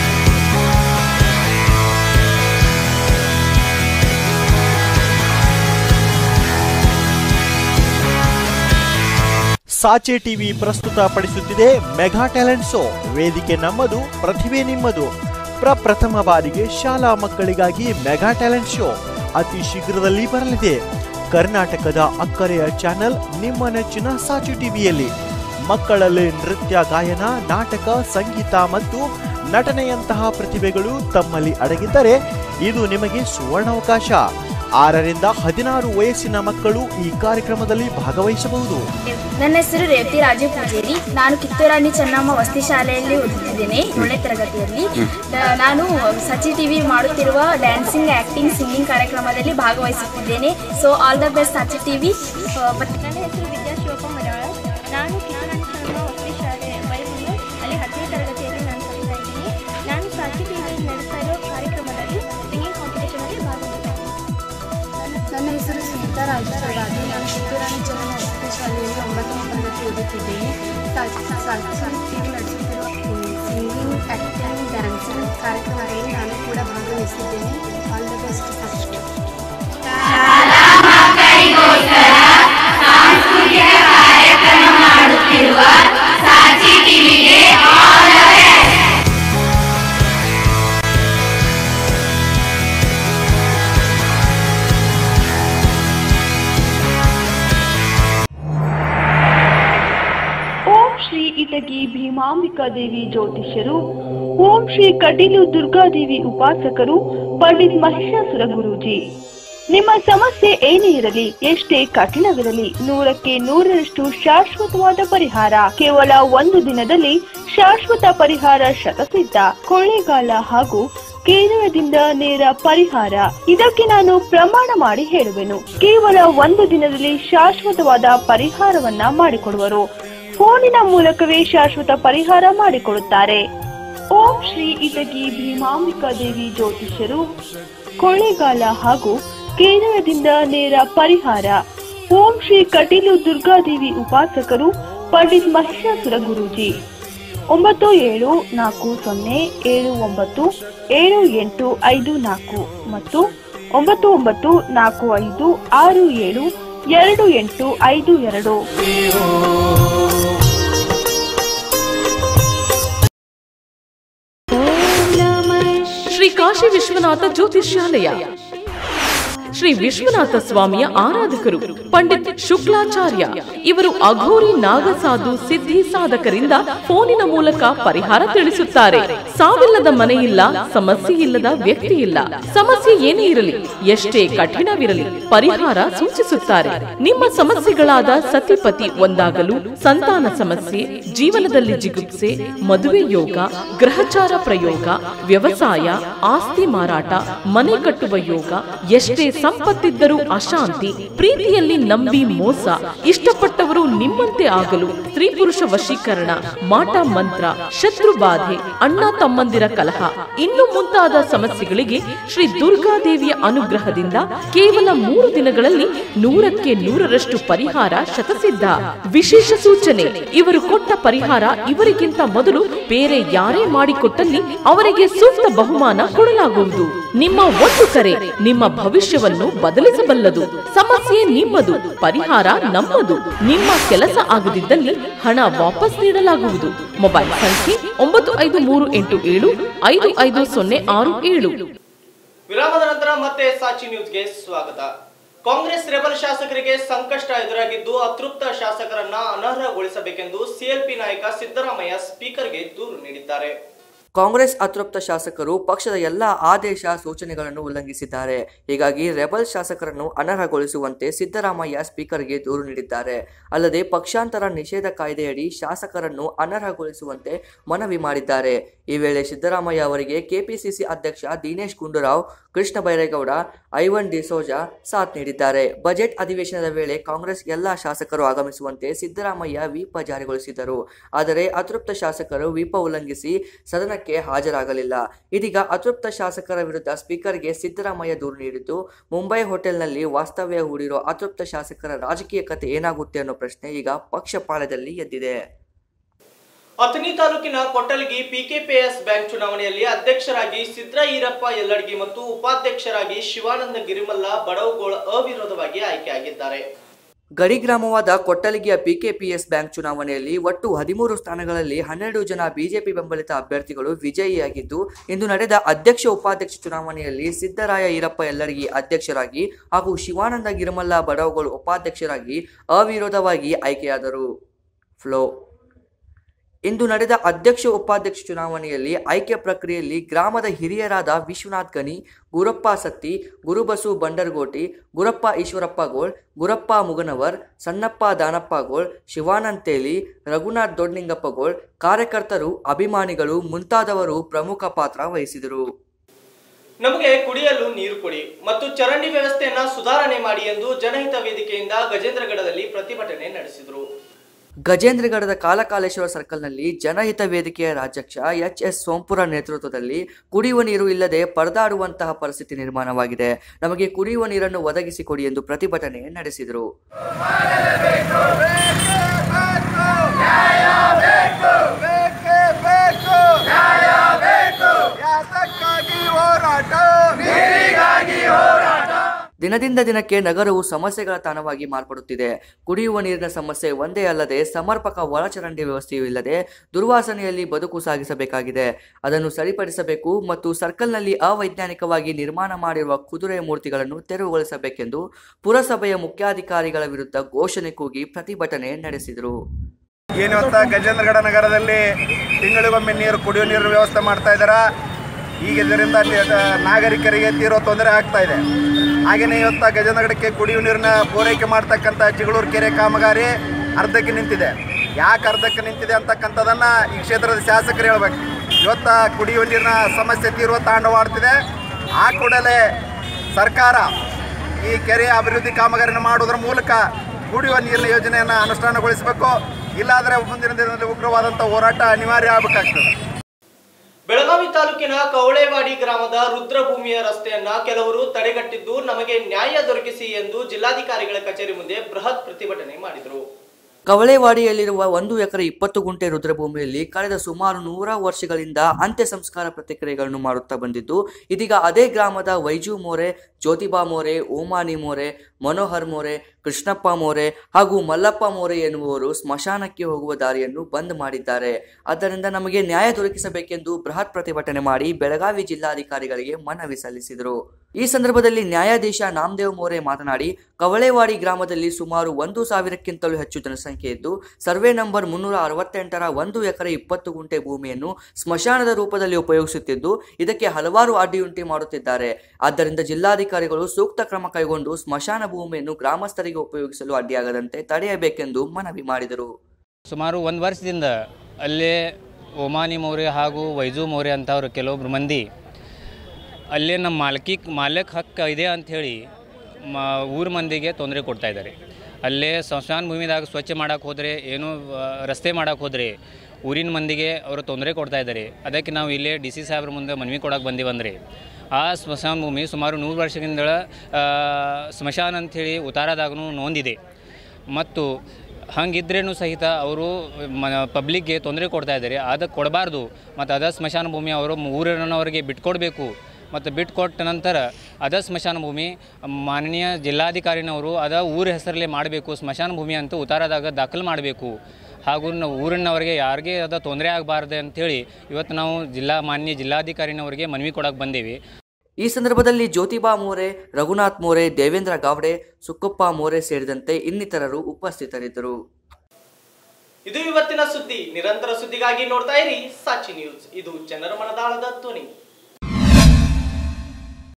ಸಾಚೆ ಟಿವಿ ಪ್ರಸ್ತುತಪಡಿಸುತ್ತಿದೆ ಮೆಗಾ ಟ್ಯಾಲೆಂಟ್ ಶೋ ವೇದಿಕೆ ನಮ್ಮದು ಪ್ರತಿಭೆ ನಿಮ್ಮದು ಪ್ರಪ್ರಥಮ ಬಾರಿಗೆ ಶಾಲಾ ಮಕ್ಕಳಿಗಾಗಿ ಮೆಗಾ ಟ್ಯಾಲೆಂಟ್ ಶೋ ಅತಿ ಶೀಘ್ರದಲ್ಲಿ ಬರಲಿದೆ ಕರ್ನಾಟಕದ ಅಕ್ಕರೆಯ ಚಾನೆಲ್ ನಿಮ್ಮ ನೆಚ್ಚಿನ ಸಾಚೆ ಟಿವಿಯಲ್ಲಿ ಮಕ್ಕಳಲ್ಲಿ ನೃತ್ಯ ಗಾಯನ ನಾಟಕ ಸಂಗೀತ ಮತ್ತು ನಟನೆಯಂತಹ ಪ್ರತಿಭೆಗಳು ತಮ್ಮಲ್ಲಿ ಅಡಗಿದ್ದರೆ ಇದು ನಿಮಗೆ ಸುವರ್ಣಾವಕಾಶ ಆರರಿಂದ ಹದಿನಾರು ವಯಸ್ಸಿನ ಮಕ್ಕಳು ಈ ಕಾರ್ಯಕ್ರಮದಲ್ಲಿ ಭಾಗವಹಿಸಬಹುದು ನನ್ನ ಹೆಸರು ರೇವತಿ ರಾಜು ಪೂಜೇರಿ ನಾನು ಕಿತ್ತೂರಾಣಿ ಚೆನ್ನಮ್ಮ ವಸತಿ ಶಾಲೆಯಲ್ಲಿ ಓದುತ್ತಿದ್ದೇನೆ ಏಳನೇ ತರಗತಿಯಲ್ಲಿ ನ- ನಾನು ಸಚಿ ಟಿವಿ ಮಾಡುತ್ತಿರುವ ಡ್ಯಾನ್ಸಿಂಗ್ ಆಕ್ಟಿಂಗ್ ಸಿಂಗಿಂಗ್ ಕಾರ್ಯಕ್ರಮದಲ್ಲಿ ಭಾಗವಹಿಸುತ್ತಿದ್ದೇನೆ so all the best Sachi TV ನನ್ನ ಹೆಸರು ವಿದ್ಯಾ ಶಿವಪ್ಪ ಮಲಯಾಳ ನಾನು ಕಿತ್ತೂರಾಣಿ ಚೆನ್ನಮ್ಮ ವಸತಿ ಶಾಲೆ ಬೈಮೂರು ಅಲ್ಲಿ ಹತ್ತನೇ ತರಗತಿಯಲ್ಲಿ ನಾನು ಕಲಿತಾ ಇದ್ದೀನಿ ನಾನು ಸಾಚಿ ಟಿವಿಯಲ್ಲಿ ನಡೆಸ್ತಾ ಇರೋ ಕಾರ್ಯಕ್ರಮದಲ್ಲಿ ಸಿಂಗಿಂಗ್ ಕಾಂಪಿಟೇಷನಲ್ಲಿ ಭಾಗವಹಿಸ್ತೀನಿ ನನ್ನ ಹೆಸರು ಸುನೀತಾ ರಾಜೇಶ್ವರರಾಜು ನಾನು ಕಿತ್ತೂರಾಣಿ ಚೆನ್ನಮ್ಮ ವಸತಿ ಶಾಲೆಯಲ್ಲಿ ಒಂಬತ್ತನೇ ತರಗತಿ ಓದುತ್ತಿದ್ದೇನೆ ಟಿವಿ ನಡೆಸುತ್ತಿರುವ ಸಿಂಗಿಂಗ್ ಆ್ಯಕ್ಟಿಂಗ್ ಡ್ಯಾನ್ಸಿಂಗ್ ಕಾರ್ಯಕ್ರಮದಲ್ಲಿ ನಾನು ಕೂಡ ಭಾಗವಹಿಸಿದ್ದೇನೆ ಆಲ್ ದ ಬೆಸ್ಟ್ ಫಸ್ಟ್ ಓಂ ಶ್ರೀ ಇಟಗಿ ಭೀಮಾಂಬಿಕಾ ದೇವಿ ಜ್ಯೋತಿಷ್ಯರು ಓಂ ಶ್ರೀ ಕಟೀಲು ದುರ್ಗಾದೇವಿ ಉಪಾಸಕರು ಪಂಡಿತ್ ಮಹಿಷಾಸುರ ಗುರೂಜಿ ನಿಮ್ಮ ಸಮಸ್ಯೆ ಏನೇ ಇರಲಿ ಎಷ್ಟೇ ಕಠಿಣವಿರಲಿ ನೂರಕ್ಕೆ ನೂರರಷ್ಟು ಶಾಶ್ವತವಾದ ಪರಿಹಾರ ಕೇವಲ ಒಂದು ದಿನದಲ್ಲಿ ಶಾಶ್ವತ ಪರಿಹಾರ ಶತಸಿದ್ಧ ಕೊಳ್ಳೇಗಾಲ ಹಾಗೂ ಕೇರಳದಿಂದ ನೇರ ಪರಿಹಾರ ಇದಕ್ಕೆ ನಾನು ಪ್ರಮಾಣ ಮಾಡಿ ಹೇಳುವೆನು ಕೇವಲ ಒಂದು ದಿನದಲ್ಲಿ ಶಾಶ್ವತವಾದ ಪರಿಹಾರವನ್ನ ಮಾಡಿಕೊಡುವರು ಫೋನಿನ ಮೂಲಕವೇ ಶಾಶ್ವತ ಪರಿಹಾರ ಮಾಡಿಕೊಡುತ್ತಾರೆ ಓಂ ಶ್ರೀ ಇಟಗಿ ಭೀಮಾಂಬಿಕಾ ದೇವಿ ಜ್ಯೋತಿಷ್ಯರು ಕೊಳ್ಳೇಗಾಲ ಹಾಗೂ ಕೇರಳದಿಂದ ನೇರ ಪರಿಹಾರ ಓಂ ಶ್ರೀ ಕಟೀಲು ದುರ್ಗಾದೇವಿ ಉಪಾಸಕರು ಪಂಡಿತ್ ಮಹಿಷಾಸುರ ಗುರೂಜಿ ಒಂಬತ್ತು ಏಳು ನಾಲ್ಕು ಸೊನ್ನೆ ಏಳು ಒಂಬತ್ತು ಏಳು ಎಂಟು ಐದು ನಾಲ್ಕು ಮತ್ತು ಒಂಬತ್ತು ಒಂಬತ್ತು ನಾಲ್ಕು ಐದು ಆರು ಏಳು ಎರಡು ಎಂಟು ಐದು ಎರಡು ಶ್ರೀ ಕಾಶಿ ವಿಶ್ವನಾಥ ಜ್ಯೋತಿಷ್ಯಾಲಯ ಶ್ರೀ ವಿಶ್ವನಾಥ ಸ್ವಾಮಿಯ ಆರಾಧಕರು ಪಂಡಿತ್ ಶುಕ್ಲಾಚಾರ್ಯ ಇವರು ಅಘೋರಿ ನಾಗಸಾಧು ಸಿದ್ಧಿ ಸಾಧಕರಿಂದ ಫೋನಿನ ಮೂಲಕ ಪರಿಹಾರ ತಿಳಿಸುತ್ತಾರೆ ಸಾವಿಲ್ಲದ ಮನೆಯಿಲ್ಲ ಸಮಸ್ಯೆ ಇಲ್ಲದ ವ್ಯಕ್ತಿ ಇಲ್ಲ ಸಮಸ್ಯೆ ಏನೇ ಇರಲಿ ಎಷ್ಟೇ ಕಠಿಣವಿರಲಿ ಪರಿಹಾರ ಸೂಚಿಸುತ್ತಾರೆ ನಿಮ್ಮ ಸಮಸ್ಯೆಗಳಾದ ಸತಿಪತಿ ಒಂದಾಗಲು ಸಂತಾನ ಸಮಸ್ಯೆ ಜೀವನದಲ್ಲಿ ಜಿಗುಪ್ಸೆ ಮದುವೆ ಯೋಗ ಗ್ರಹಚಾರ ಪ್ರಯೋಗ ವ್ಯವಸಾಯ ಆಸ್ತಿ ಮಾರಾಟ ಮನೆ ಕಟ್ಟುವ ಯೋಗ ಎಷ್ಟೇ ಸಂಪತ್ತಿದ್ದರೂ ಅಶಾಂತಿ ಪ್ರೀತಿಯಲ್ಲಿ ನಂಬಿ ಮೋಸ ಇಷ್ಟಪಟ್ಟವರು ನಿಮ್ಮಂತೆ ಆಗಲು ಸ್ತ್ರೀ ಪುರುಷ ವಶೀಕರಣ ಮಾಟ ಮಂತ್ರ ಶತ್ರು ಬಾಧೆ ಅಣ್ಣ ತಮ್ಮಂದಿರ ಕಲಹ ಇನ್ನು ಮುಂತಾದ ಸಮಸ್ಯೆಗಳಿಗೆ ಶ್ರೀ ದುರ್ಗಾದೇವಿಯ ಅನುಗ್ರಹದಿಂದ ಕೇವಲ ಮೂರು ದಿನಗಳಲ್ಲಿ ನೂರಕ್ಕೆ ನೂರರಷ್ಟು ಪರಿಹಾರ ಶತಸಿದ್ಧ ವಿಶೇಷ ಸೂಚನೆ ಇವರು ಕೊಟ್ಟ ಪರಿಹಾರ ಇವರಿಗಿಂತ ಮೊದಲು ಬೇರೆ ಯಾರೇ ಮಾಡಿಕೊಟ್ಟಲ್ಲಿ ಅವರಿಗೆ ಸೂಕ್ತ ಬಹುಮಾನ ಕೊಡಲಾಗುವುದು ನಿಮ್ಮ ಒಂದು ಕರೆ ನಿಮ್ಮ ಭವಿಷ್ಯವನ್ನು ಬದಲಿಸಬಲ್ಲದು ಸಮಸ್ಯೆ ನಿಮ್ಮದು ಪರಿಹಾರ ನಮ್ಮದು ನಿಮ್ಮ ಕೆಲಸ ಆಗದಿದ್ದಲ್ಲಿ ಹಣ ವಾಪಸ್ ನೀಡಲಾಗುವುದು ಮೊಬೈಲ್ ಸಂಖ್ಯೆ ಒಂಬತ್ತು ಐದು ಮೂರು ಎಂಟು ಏಳು ಐದು ಐದು ಸೊನ್ನೆ ಆರು ಏಳು ವಿರಾಮದ ನಂತರ ಮತ್ತೆ ಸಾಚಿ ನ್ಯೂಸ್ಗೆ ಸ್ವಾಗತ ಕಾಂಗ್ರೆಸ್ ರೆಬಲ್ ಶಾಸಕರಿಗೆ ಸಂಕಷ್ಟ ಎದುರಾಗಿದ್ದು ಅತೃಪ್ತ ಶಾಸಕರನ್ನ ಅನರ್ಹಗೊಳಿಸಬೇಕೆಂದು ಸಿಎಲ್ಪಿ ನಾಯಕ ಸಿದ್ದರಾಮಯ್ಯ ಸ್ಪೀಕರ್ಗೆ ದೂರು ನೀಡಿದ್ದಾರೆ ಕಾಂಗ್ರೆಸ್ ಅತೃಪ್ತ ಶಾಸಕರು ಪಕ್ಷದ ಎಲ್ಲ ಆದೇಶ ಸೂಚನೆಗಳನ್ನು ಉಲ್ಲಂಘಿಸಿದ್ದಾರೆ ಹೀಗಾಗಿ ರೆಬಲ್ ಶಾಸಕರನ್ನು ಅನರ್ಹಗೊಳಿಸುವಂತೆ ಸಿದ್ದರಾಮಯ್ಯ ಸ್ಪೀಕರ್ಗೆ ದೂರು ನೀಡಿದ್ದಾರೆ ಅಲ್ಲದೆ ಪಕ್ಷಾಂತರ ನಿಷೇಧ ಕಾಯ್ದೆಯಡಿ ಶಾಸಕರನ್ನು ಅನರ್ಹಗೊಳಿಸುವಂತೆ ಮನವಿ ಮಾಡಿದ್ದಾರೆ ಈ ವೇಳೆ ಸಿದ್ದರಾಮಯ್ಯ ಅವರಿಗೆ ಕೆಪಿಸಿಸಿ ಅಧ್ಯಕ್ಷ ದಿನೇಶ್ ಗುಂಡೂರಾವ್ ಕೃಷ್ಣ ಬೈರೇಗೌಡ ಐವನ್ ಡಿಸೋಜಾ ಸಾಥ್ ನೀಡಿದ್ದಾರೆ ಬಜೆಟ್ ಅಧಿವೇಶನದ ವೇಳೆ ಕಾಂಗ್ರೆಸ್ ಎಲ್ಲ ಶಾಸಕರು ಆಗಮಿಸುವಂತೆ ಸಿದ್ದರಾಮಯ್ಯ ವಿಪ ಜಾರಿಗೊಳಿಸಿದರು ಆದರೆ ಅತೃಪ್ತ ಶಾಸಕರು ವಿಪ ಉಲ್ಲಂಘಿಸಿ ಸದನಕ್ಕೆ ಹಾಜರಾಗಲಿಲ್ಲ ಇದೀಗ ಅತೃಪ್ತ ಶಾಸಕರ ವಿರುದ್ಧ ಸ್ಪೀಕರ್ಗೆ ಸಿದ್ದರಾಮಯ್ಯ ದೂರು ನೀಡಿದ್ದು ಮುಂಬೈ ಹೋಟೆಲ್ನಲ್ಲಿ ವಾಸ್ತವ್ಯ ಹೂಡಿರೋ ಅತೃಪ್ತ ಶಾಸಕರ ರಾಜಕೀಯ ಕತೆ ಏನಾಗುತ್ತೆ ಅನ್ನೋ ಪ್ರಶ್ನೆ ಈಗ ಪಕ್ಷಪಾಳದಲ್ಲಿ ಎದ್ದಿದೆ ಅಥಣಿ ತಾಲೂಕಿನ ಕೊಟ್ಟಲಗಿ ಪಿಕೆಪಿಎಸ್ ಬ್ಯಾಂಕ್ ಚುನಾವಣೆಯಲ್ಲಿ ಅಧ್ಯಕ್ಷರಾಗಿ ಸಿದ್ರ ಈರಪ್ಪ ಯಲ್ಲಡ್ಗಿ ಮತ್ತು ಉಪಾಧ್ಯಕ್ಷರಾಗಿ ಶಿವಾನಂದ ಗಿರಿಮಲ್ಲ ಬಡವುಗೋಳ ಅವಿರೋಧವಾಗಿ ಆಯ್ಕೆಯಾಗಿದ್ದಾರೆ ಗಡಿ ಗ್ರಾಮವಾದ ಕೊಟ್ಟಲಿಗೆಯ ಪಿಕೆಪಿಎಸ್ ಬ್ಯಾಂಕ್ ಚುನಾವಣೆಯಲ್ಲಿ ಒಟ್ಟು ಹದಿಮೂರು ಸ್ಥಾನಗಳಲ್ಲಿ ಹನ್ನೆರಡು ಜನ ಬಿಜೆಪಿ ಬೆಂಬಲಿತ ಅಭ್ಯರ್ಥಿಗಳು ವಿಜಯಿಯಾಗಿದ್ದು ಇಂದು ನಡೆದ ಅಧ್ಯಕ್ಷ ಉಪಾಧ್ಯಕ್ಷ ಚುನಾವಣೆಯಲ್ಲಿ ಸಿದ್ದರಾಯ ಈರಪ್ಪ ಎಲ್ಲರಿಗೆ ಅಧ್ಯಕ್ಷರಾಗಿ ಹಾಗೂ ಶಿವಾನಂದ ಗಿರಿಮಲ್ಲ ಬಡವಗಳು ಉಪಾಧ್ಯಕ್ಷರಾಗಿ ಅವಿರೋಧವಾಗಿ ಆಯ್ಕೆಯಾದರು ಫ್ಲೋ ಇಂದು ನಡೆದ ಅಧ್ಯಕ್ಷ ಉಪಾಧ್ಯಕ್ಷ ಚುನಾವಣೆಯಲ್ಲಿ ಆಯ್ಕೆ ಪ್ರಕ್ರಿಯೆಯಲ್ಲಿ ಗ್ರಾಮದ ಹಿರಿಯರಾದ ವಿಶ್ವನಾಥ್ ಗನಿ ಗುರಪ್ಪ ಸತ್ತಿ ಗುರುಬಸು ಬಂಡರ್ಗೋಟಿ ಗುರಪ್ಪ ಈಶ್ವರಪ್ಪ ಗೋಳ್ ಗುರಪ್ಪ ಮುಗನವರ್ ಸಣ್ಣಪ್ಪ ದಾನಪ್ಪ ಗೋಳ್ ಶಿವಾನಂದ್ ತೇಲಿ ರಘುನಾಥ್ ದೊಡ್ನಿಂಗಪ್ಪ ಗೋಳ್ ಕಾರ್ಯಕರ್ತರು ಅಭಿಮಾನಿಗಳು ಮುಂತಾದವರು ಪ್ರಮುಖ ಪಾತ್ರ ವಹಿಸಿದರು ನಮಗೆ ಕುಡಿಯಲು ನೀರು ಕೊಡಿ ಮತ್ತು ಚರಂಡಿ ವ್ಯವಸ್ಥೆಯನ್ನ ಸುಧಾರಣೆ ಮಾಡಿ ಎಂದು ಜನಹಿತ ವೇದಿಕೆಯಿಂದ ಗಜೇಂದ್ರಗಢದಲ್ಲಿ ಪ್ರತಿಭಟನೆ ನಡೆಸಿದರು ಗಜೇಂದ್ರಗಢದ ಕಾಲಕಾಲೇಶ್ವರ ಸರ್ಕಲ್ನಲ್ಲಿ ಜನಹಿತ ವೇದಿಕೆಯ ರಾಜ್ಯಾಧ್ಯಕ್ಷ ಎಚ್ ಎಸ್ ಸೋಂಪುರ ನೇತೃತ್ವದಲ್ಲಿ ಕುಡಿಯುವ ನೀರು ಇಲ್ಲದೆ ಪರದಾಡುವಂತಹ ಪರಿಸ್ಥಿತಿ ನಿರ್ಮಾಣವಾಗಿದೆ ನಮಗೆ ಕುಡಿಯುವ ನೀರನ್ನು ಒದಗಿಸಿಕೊಡಿ ಎಂದು ಪ್ರತಿಭಟನೆ ನಡೆಸಿದರು ದಿನದಿಂದ ದಿನಕ್ಕೆ ನಗರವು ಸಮಸ್ಯೆಗಳ ತಾಣವಾಗಿ ಮಾರ್ಪಡುತ್ತಿದೆ ಕುಡಿಯುವ ನೀರಿನ ಸಮಸ್ಯೆ ಒಂದೇ ಅಲ್ಲದೆ ಸಮರ್ಪಕ ಒಳಚರಂಡಿ ವ್ಯವಸ್ಥೆಯೂ ಇಲ್ಲದೆ ದುರ್ವಾಸನೆಯಲ್ಲಿ ಬದುಕು ಸಾಗಿಸಬೇಕಾಗಿದೆ ಅದನ್ನು ಸರಿಪಡಿಸಬೇಕು ಮತ್ತು ಸರ್ಕಲ್ನಲ್ಲಿ ಅವೈಜ್ಞಾನಿಕವಾಗಿ ನಿರ್ಮಾಣ ಮಾಡಿರುವ ಕುದುರೆ ಮೂರ್ತಿಗಳನ್ನು ತೆರವುಗೊಳಿಸಬೇಕೆಂದು ಪುರಸಭೆಯ ಮುಖ್ಯಾಧಿಕಾರಿಗಳ ವಿರುದ್ಧ ಘೋಷಣೆ ಕೂಗಿ ಪ್ರತಿಭಟನೆ ನಡೆಸಿದರು ಏನಿವತ್ತ ಗಜೇಂದ್ರಗಡ ನಗರದಲ್ಲಿ ತಿಂಗಳಿಗೊಮ್ಮೆ ನೀರು ಕುಡಿಯೋ ನೀರಿನ ವ್ಯವಸ್ಥೆ ಮಾಡ್ತಾ ಇದ್ದಾರಾ ಈಗ ಇದರಿಂದ ಅಲ್ಲಿ ಅದ ನಾಗರಿಕರಿಗೆ ತೀರೋ ತೊಂದರೆ ಆಗ್ತಾ ಇದೆ ಹಾಗೆಯೇ ಇವತ್ತು ಗಜೇಂದ್ರಗಡಕ್ಕೆ ಕುಡಿಯುವ ನೀರಿನ ಪೂರೈಕೆ ಮಾಡ್ತಕ್ಕಂಥ ಚಿಗಳೂರು ಕೆರೆ ಕಾಮಗಾರಿ ಅರ್ಧಕ್ಕೆ ನಿಂತಿದೆ ಯಾಕೆ ಅರ್ಧಕ್ಕೆ ನಿಂತಿದೆ ಅಂತಕ್ಕಂಥದ್ದನ್ನು ಈ ಕ್ಷೇತ್ರದ ಶಾಸಕರು ಹೇಳ್ಬೇಕು ಇವತ್ತ ಕುಡಿಯುವ ನೀರಿನ ಸಮಸ್ಯೆ ತೀರುವ ತಾಂಡವಾಡ್ತಿದೆ ಆ ಕೂಡಲೇ ಸರ್ಕಾರ ಈ ಕೆರೆಯ ಅಭಿವೃದ್ಧಿ ಕಾಮಗಾರಿನ ಮಾಡೋದ್ರ ಮೂಲಕ ಕುಡಿಯುವ ನೀರಿನ ಯೋಜನೆಯನ್ನು ಅನುಷ್ಠಾನಗೊಳಿಸಬೇಕು ಇಲ್ಲಾದರೆ ಮುಂದಿನ ದಿನದಲ್ಲಿ ಉಗ್ರವಾದಂಥ ಹೋರಾಟ ಅನಿವಾರ್ಯ ಆಗಬೇಕಾಗ್ತದೆ ಬೆಳಗಾವಿ ತಾಲೂಕಿನ ಕವಳೆವಾಡಿ ಗ್ರಾಮದ ರುದ್ರಭೂಮಿಯ ರಸ್ತೆಯನ್ನ ಕೆಲವರು ತಡೆಗಟ್ಟಿದ್ದು ನಮಗೆ ನ್ಯಾಯ ದೊರಕಿಸಿ ಎಂದು ಜಿಲ್ಲಾಧಿಕಾರಿಗಳ ಕಚೇರಿ ಮುಂದೆ ಬೃಹತ್ ಪ್ರತಿಭಟನೆ ಮಾಡಿದರು ಕವಳೆವಾಡಿಯಲ್ಲಿರುವ ಒಂದು ಎಕರೆ ಇಪ್ಪತ್ತು ಗುಂಟೆ ರುದ್ರಭೂಮಿಯಲ್ಲಿ ಕಳೆದ ಸುಮಾರು ನೂರ ವರ್ಷಗಳಿಂದ ಅಂತ್ಯ ಸಂಸ್ಕಾರ ಪ್ರತಿಕ್ರಿಯೆಗಳನ್ನು ಮಾಡುತ್ತಾ ಬಂದಿದ್ದು ಇದೀಗ ಅದೇ ಗ್ರಾಮದ ವೈಜು ಮೋರೆ ಜ್ಯೋತಿಬಾ ಮೋರೆ ಓಮಾನಿ ಮೋರೆ ಮನೋಹರ್ ಮೋರೆ ಕೃಷ್ಣಪ್ಪ ಮೋರೆ ಹಾಗೂ ಮಲ್ಲಪ್ಪ ಮೋರೆ ಎನ್ನುವವರು ಸ್ಮಶಾನಕ್ಕೆ ಹೋಗುವ ದಾರಿಯನ್ನು ಬಂದ್ ಮಾಡಿದ್ದಾರೆ ಆದ್ದರಿಂದ ನಮಗೆ ನ್ಯಾಯ ದೊರಕಿಸಬೇಕೆಂದು ಬೃಹತ್ ಪ್ರತಿಭಟನೆ ಮಾಡಿ ಬೆಳಗಾವಿ ಜಿಲ್ಲಾಧಿಕಾರಿಗಳಿಗೆ ಮನವಿ ಸಲ್ಲಿಸಿದರು ಈ ಸಂದರ್ಭದಲ್ಲಿ ನ್ಯಾಯಾಧೀಶ ನಾಮದೇವ್ ಮೋರೆ ಮಾತನಾಡಿ ಕವಳೆವಾಡಿ ಗ್ರಾಮದಲ್ಲಿ ಸುಮಾರು ಒಂದು ಸಾವಿರಕ್ಕಿಂತಲೂ ಹೆಚ್ಚು ಜನಸಂಖ್ಯೆ ಇದ್ದು ಸರ್ವೆ ನಂಬರ್ ಮುನ್ನೂರ ಅರವತ್ತೆಂಟರ ಒಂದು ಎಕರೆ ಇಪ್ಪತ್ತು ಗುಂಟೆ ಭೂಮಿಯನ್ನು ಸ್ಮಶಾನದ ರೂಪದಲ್ಲಿ ಉಪಯೋಗಿಸುತ್ತಿದ್ದು ಇದಕ್ಕೆ ಹಲವಾರು ಅಡ್ಡಿಯುಂಟಿ ಮಾಡುತ್ತಿದ್ದಾರೆ ಆದ್ದರಿಂದ ಜಿಲ್ಲಾಧಿಕಾರಿಗಳು ಸೂಕ್ತ ಕ್ರಮ ಕೈಗೊಂಡು ಸ್ಮಶಾನ ಭೂಮಿಯನ್ನು ಗ್ರಾಮಸ್ಥರಿಗೆ ಉಪಯೋಗಿಸಲು ಅಡ್ಡಿಯಾಗದಂತೆ ತಡೆಯಬೇಕೆಂದು ಮನವಿ ಮಾಡಿದರು ಸುಮಾರು ಒಂದು ವರ್ಷದಿಂದ ಅಲ್ಲೇ ಒಮಾನಿ ಮೌರ್ಯ ಹಾಗೂ ವೈಜು ಮೌರ್ಯ ಅಂತವ್ರು ಕೆಲವೊಬ್ರು ಮಂದಿ ಅಲ್ಲೇ ನಮ್ಮ ಮಾಲಕಿ ಮಾಲಕ್ ಹಕ್ಕು ಇದೆ ಅಂಥೇಳಿ ಮ ಊರ ಮಂದಿಗೆ ತೊಂದರೆ ಕೊಡ್ತಾ ಇದ್ದಾರೆ ಅಲ್ಲೇ ಸ್ಮಶಾನ ಭೂಮಿದಾಗ ಸ್ವಚ್ಛ ಮಾಡೋಕೆ ಹೋದರೆ ಏನೋ ಆ, ರಸ್ತೆ ಮಾಡೋಕೆ ಹೋದರೆ ಊರಿನ ಮಂದಿಗೆ ಅವರು ತೊಂದರೆ ಕೊಡ್ತಾ ಇದ್ದಾರೆ ಅದಕ್ಕೆ ನಾವು ಇಲ್ಲೇ ಡಿ ಸಿ ಸಾಹೇಬ್ರ ಮುಂದೆ ಮನವಿ ಕೊಡೋಕೆ ಬಂದೀವಂದರೆ ಆ ಸ್ಮಶಾನ ಭೂಮಿ ಸುಮಾರು ನೂರು ವರ್ಷದಿಂದ ಆ, ಸ್ಮಶಾನ ಅಂಥೇಳಿ ಉತ್ತಾರದಾಗೂ ನೋಂದಿದೆ ಮತ್ತು ಹಂಗಿದ್ರೇನು ಸಹಿತ ಅವರು ಮ ಪಬ್ಲಿಕ್ಗೆ ತೊಂದರೆ ಕೊಡ್ತಾ ಇದ್ದಾರೆ ಅದಕ್ಕೆ ಕೊಡಬಾರ್ದು ಮತ್ತು ಅದ ಸ್ಮಶಾನ ಭೂಮಿ ಅವರು ಊರಿನವರಿಗೆ ಬಿಟ್ಕೊಡ್ಬೇಕು ಮತ್ತು ಬಿಟ್ಕೊಟ್ಟ ನಂತರ ಅದ ಸ್ಮಶಾನ ಭೂಮಿ ಮಾನನೀಯ ಜಿಲ್ಲಾಧಿಕಾರಿನವರು ಅದ ಊರ ಹೆಸರಲ್ಲೇ ಮಾಡಬೇಕು ಸ್ಮಶಾನ ಭೂಮಿ ಅಂತ ಉತ್ತಾರದಾಗ ದಾಖಲು ಮಾಡಬೇಕು ಹಾಗೂ ನಾವು ಊರಿನವರಿಗೆ ಯಾರಿಗೆ ಅದ ತೊಂದರೆ ಆಗಬಾರ್ದು ಅಂಥೇಳಿ ಇವತ್ತು ನಾವು ಜಿಲ್ಲಾ ಮಾನ್ಯ ಜಿಲ್ಲಾಧಿಕಾರಿನವರಿಗೆ ಮನವಿ ಕೊಡೋಕೆ ಬಂದೇವಿ ಈ ಸಂದರ್ಭದಲ್ಲಿ ಜ್ಯೋತಿಬಾ ಮೋರೆ ರಘುನಾಥ್ ಮೋರೆ ದೇವೇಂದ್ರ ಗಾವಡೆ ಸುಕ್ಕಪ್ಪ ಮೋರೆ ಸೇರಿದಂತೆ ಇನ್ನಿತರರು ಉಪಸ್ಥಿತರಿದ್ದರು ಇದು ಇವತ್ತಿನ ಸುದ್ದಿ ನಿರಂತರ ಸುದ್ದಿಗಾಗಿ ನೋಡ್ತಾ ಇರಿ ಸಾಚಿ ನ್ಯೂಸ್ ಇದು ಜನರ ಮನದಾಳದ ಧ್ವನಿ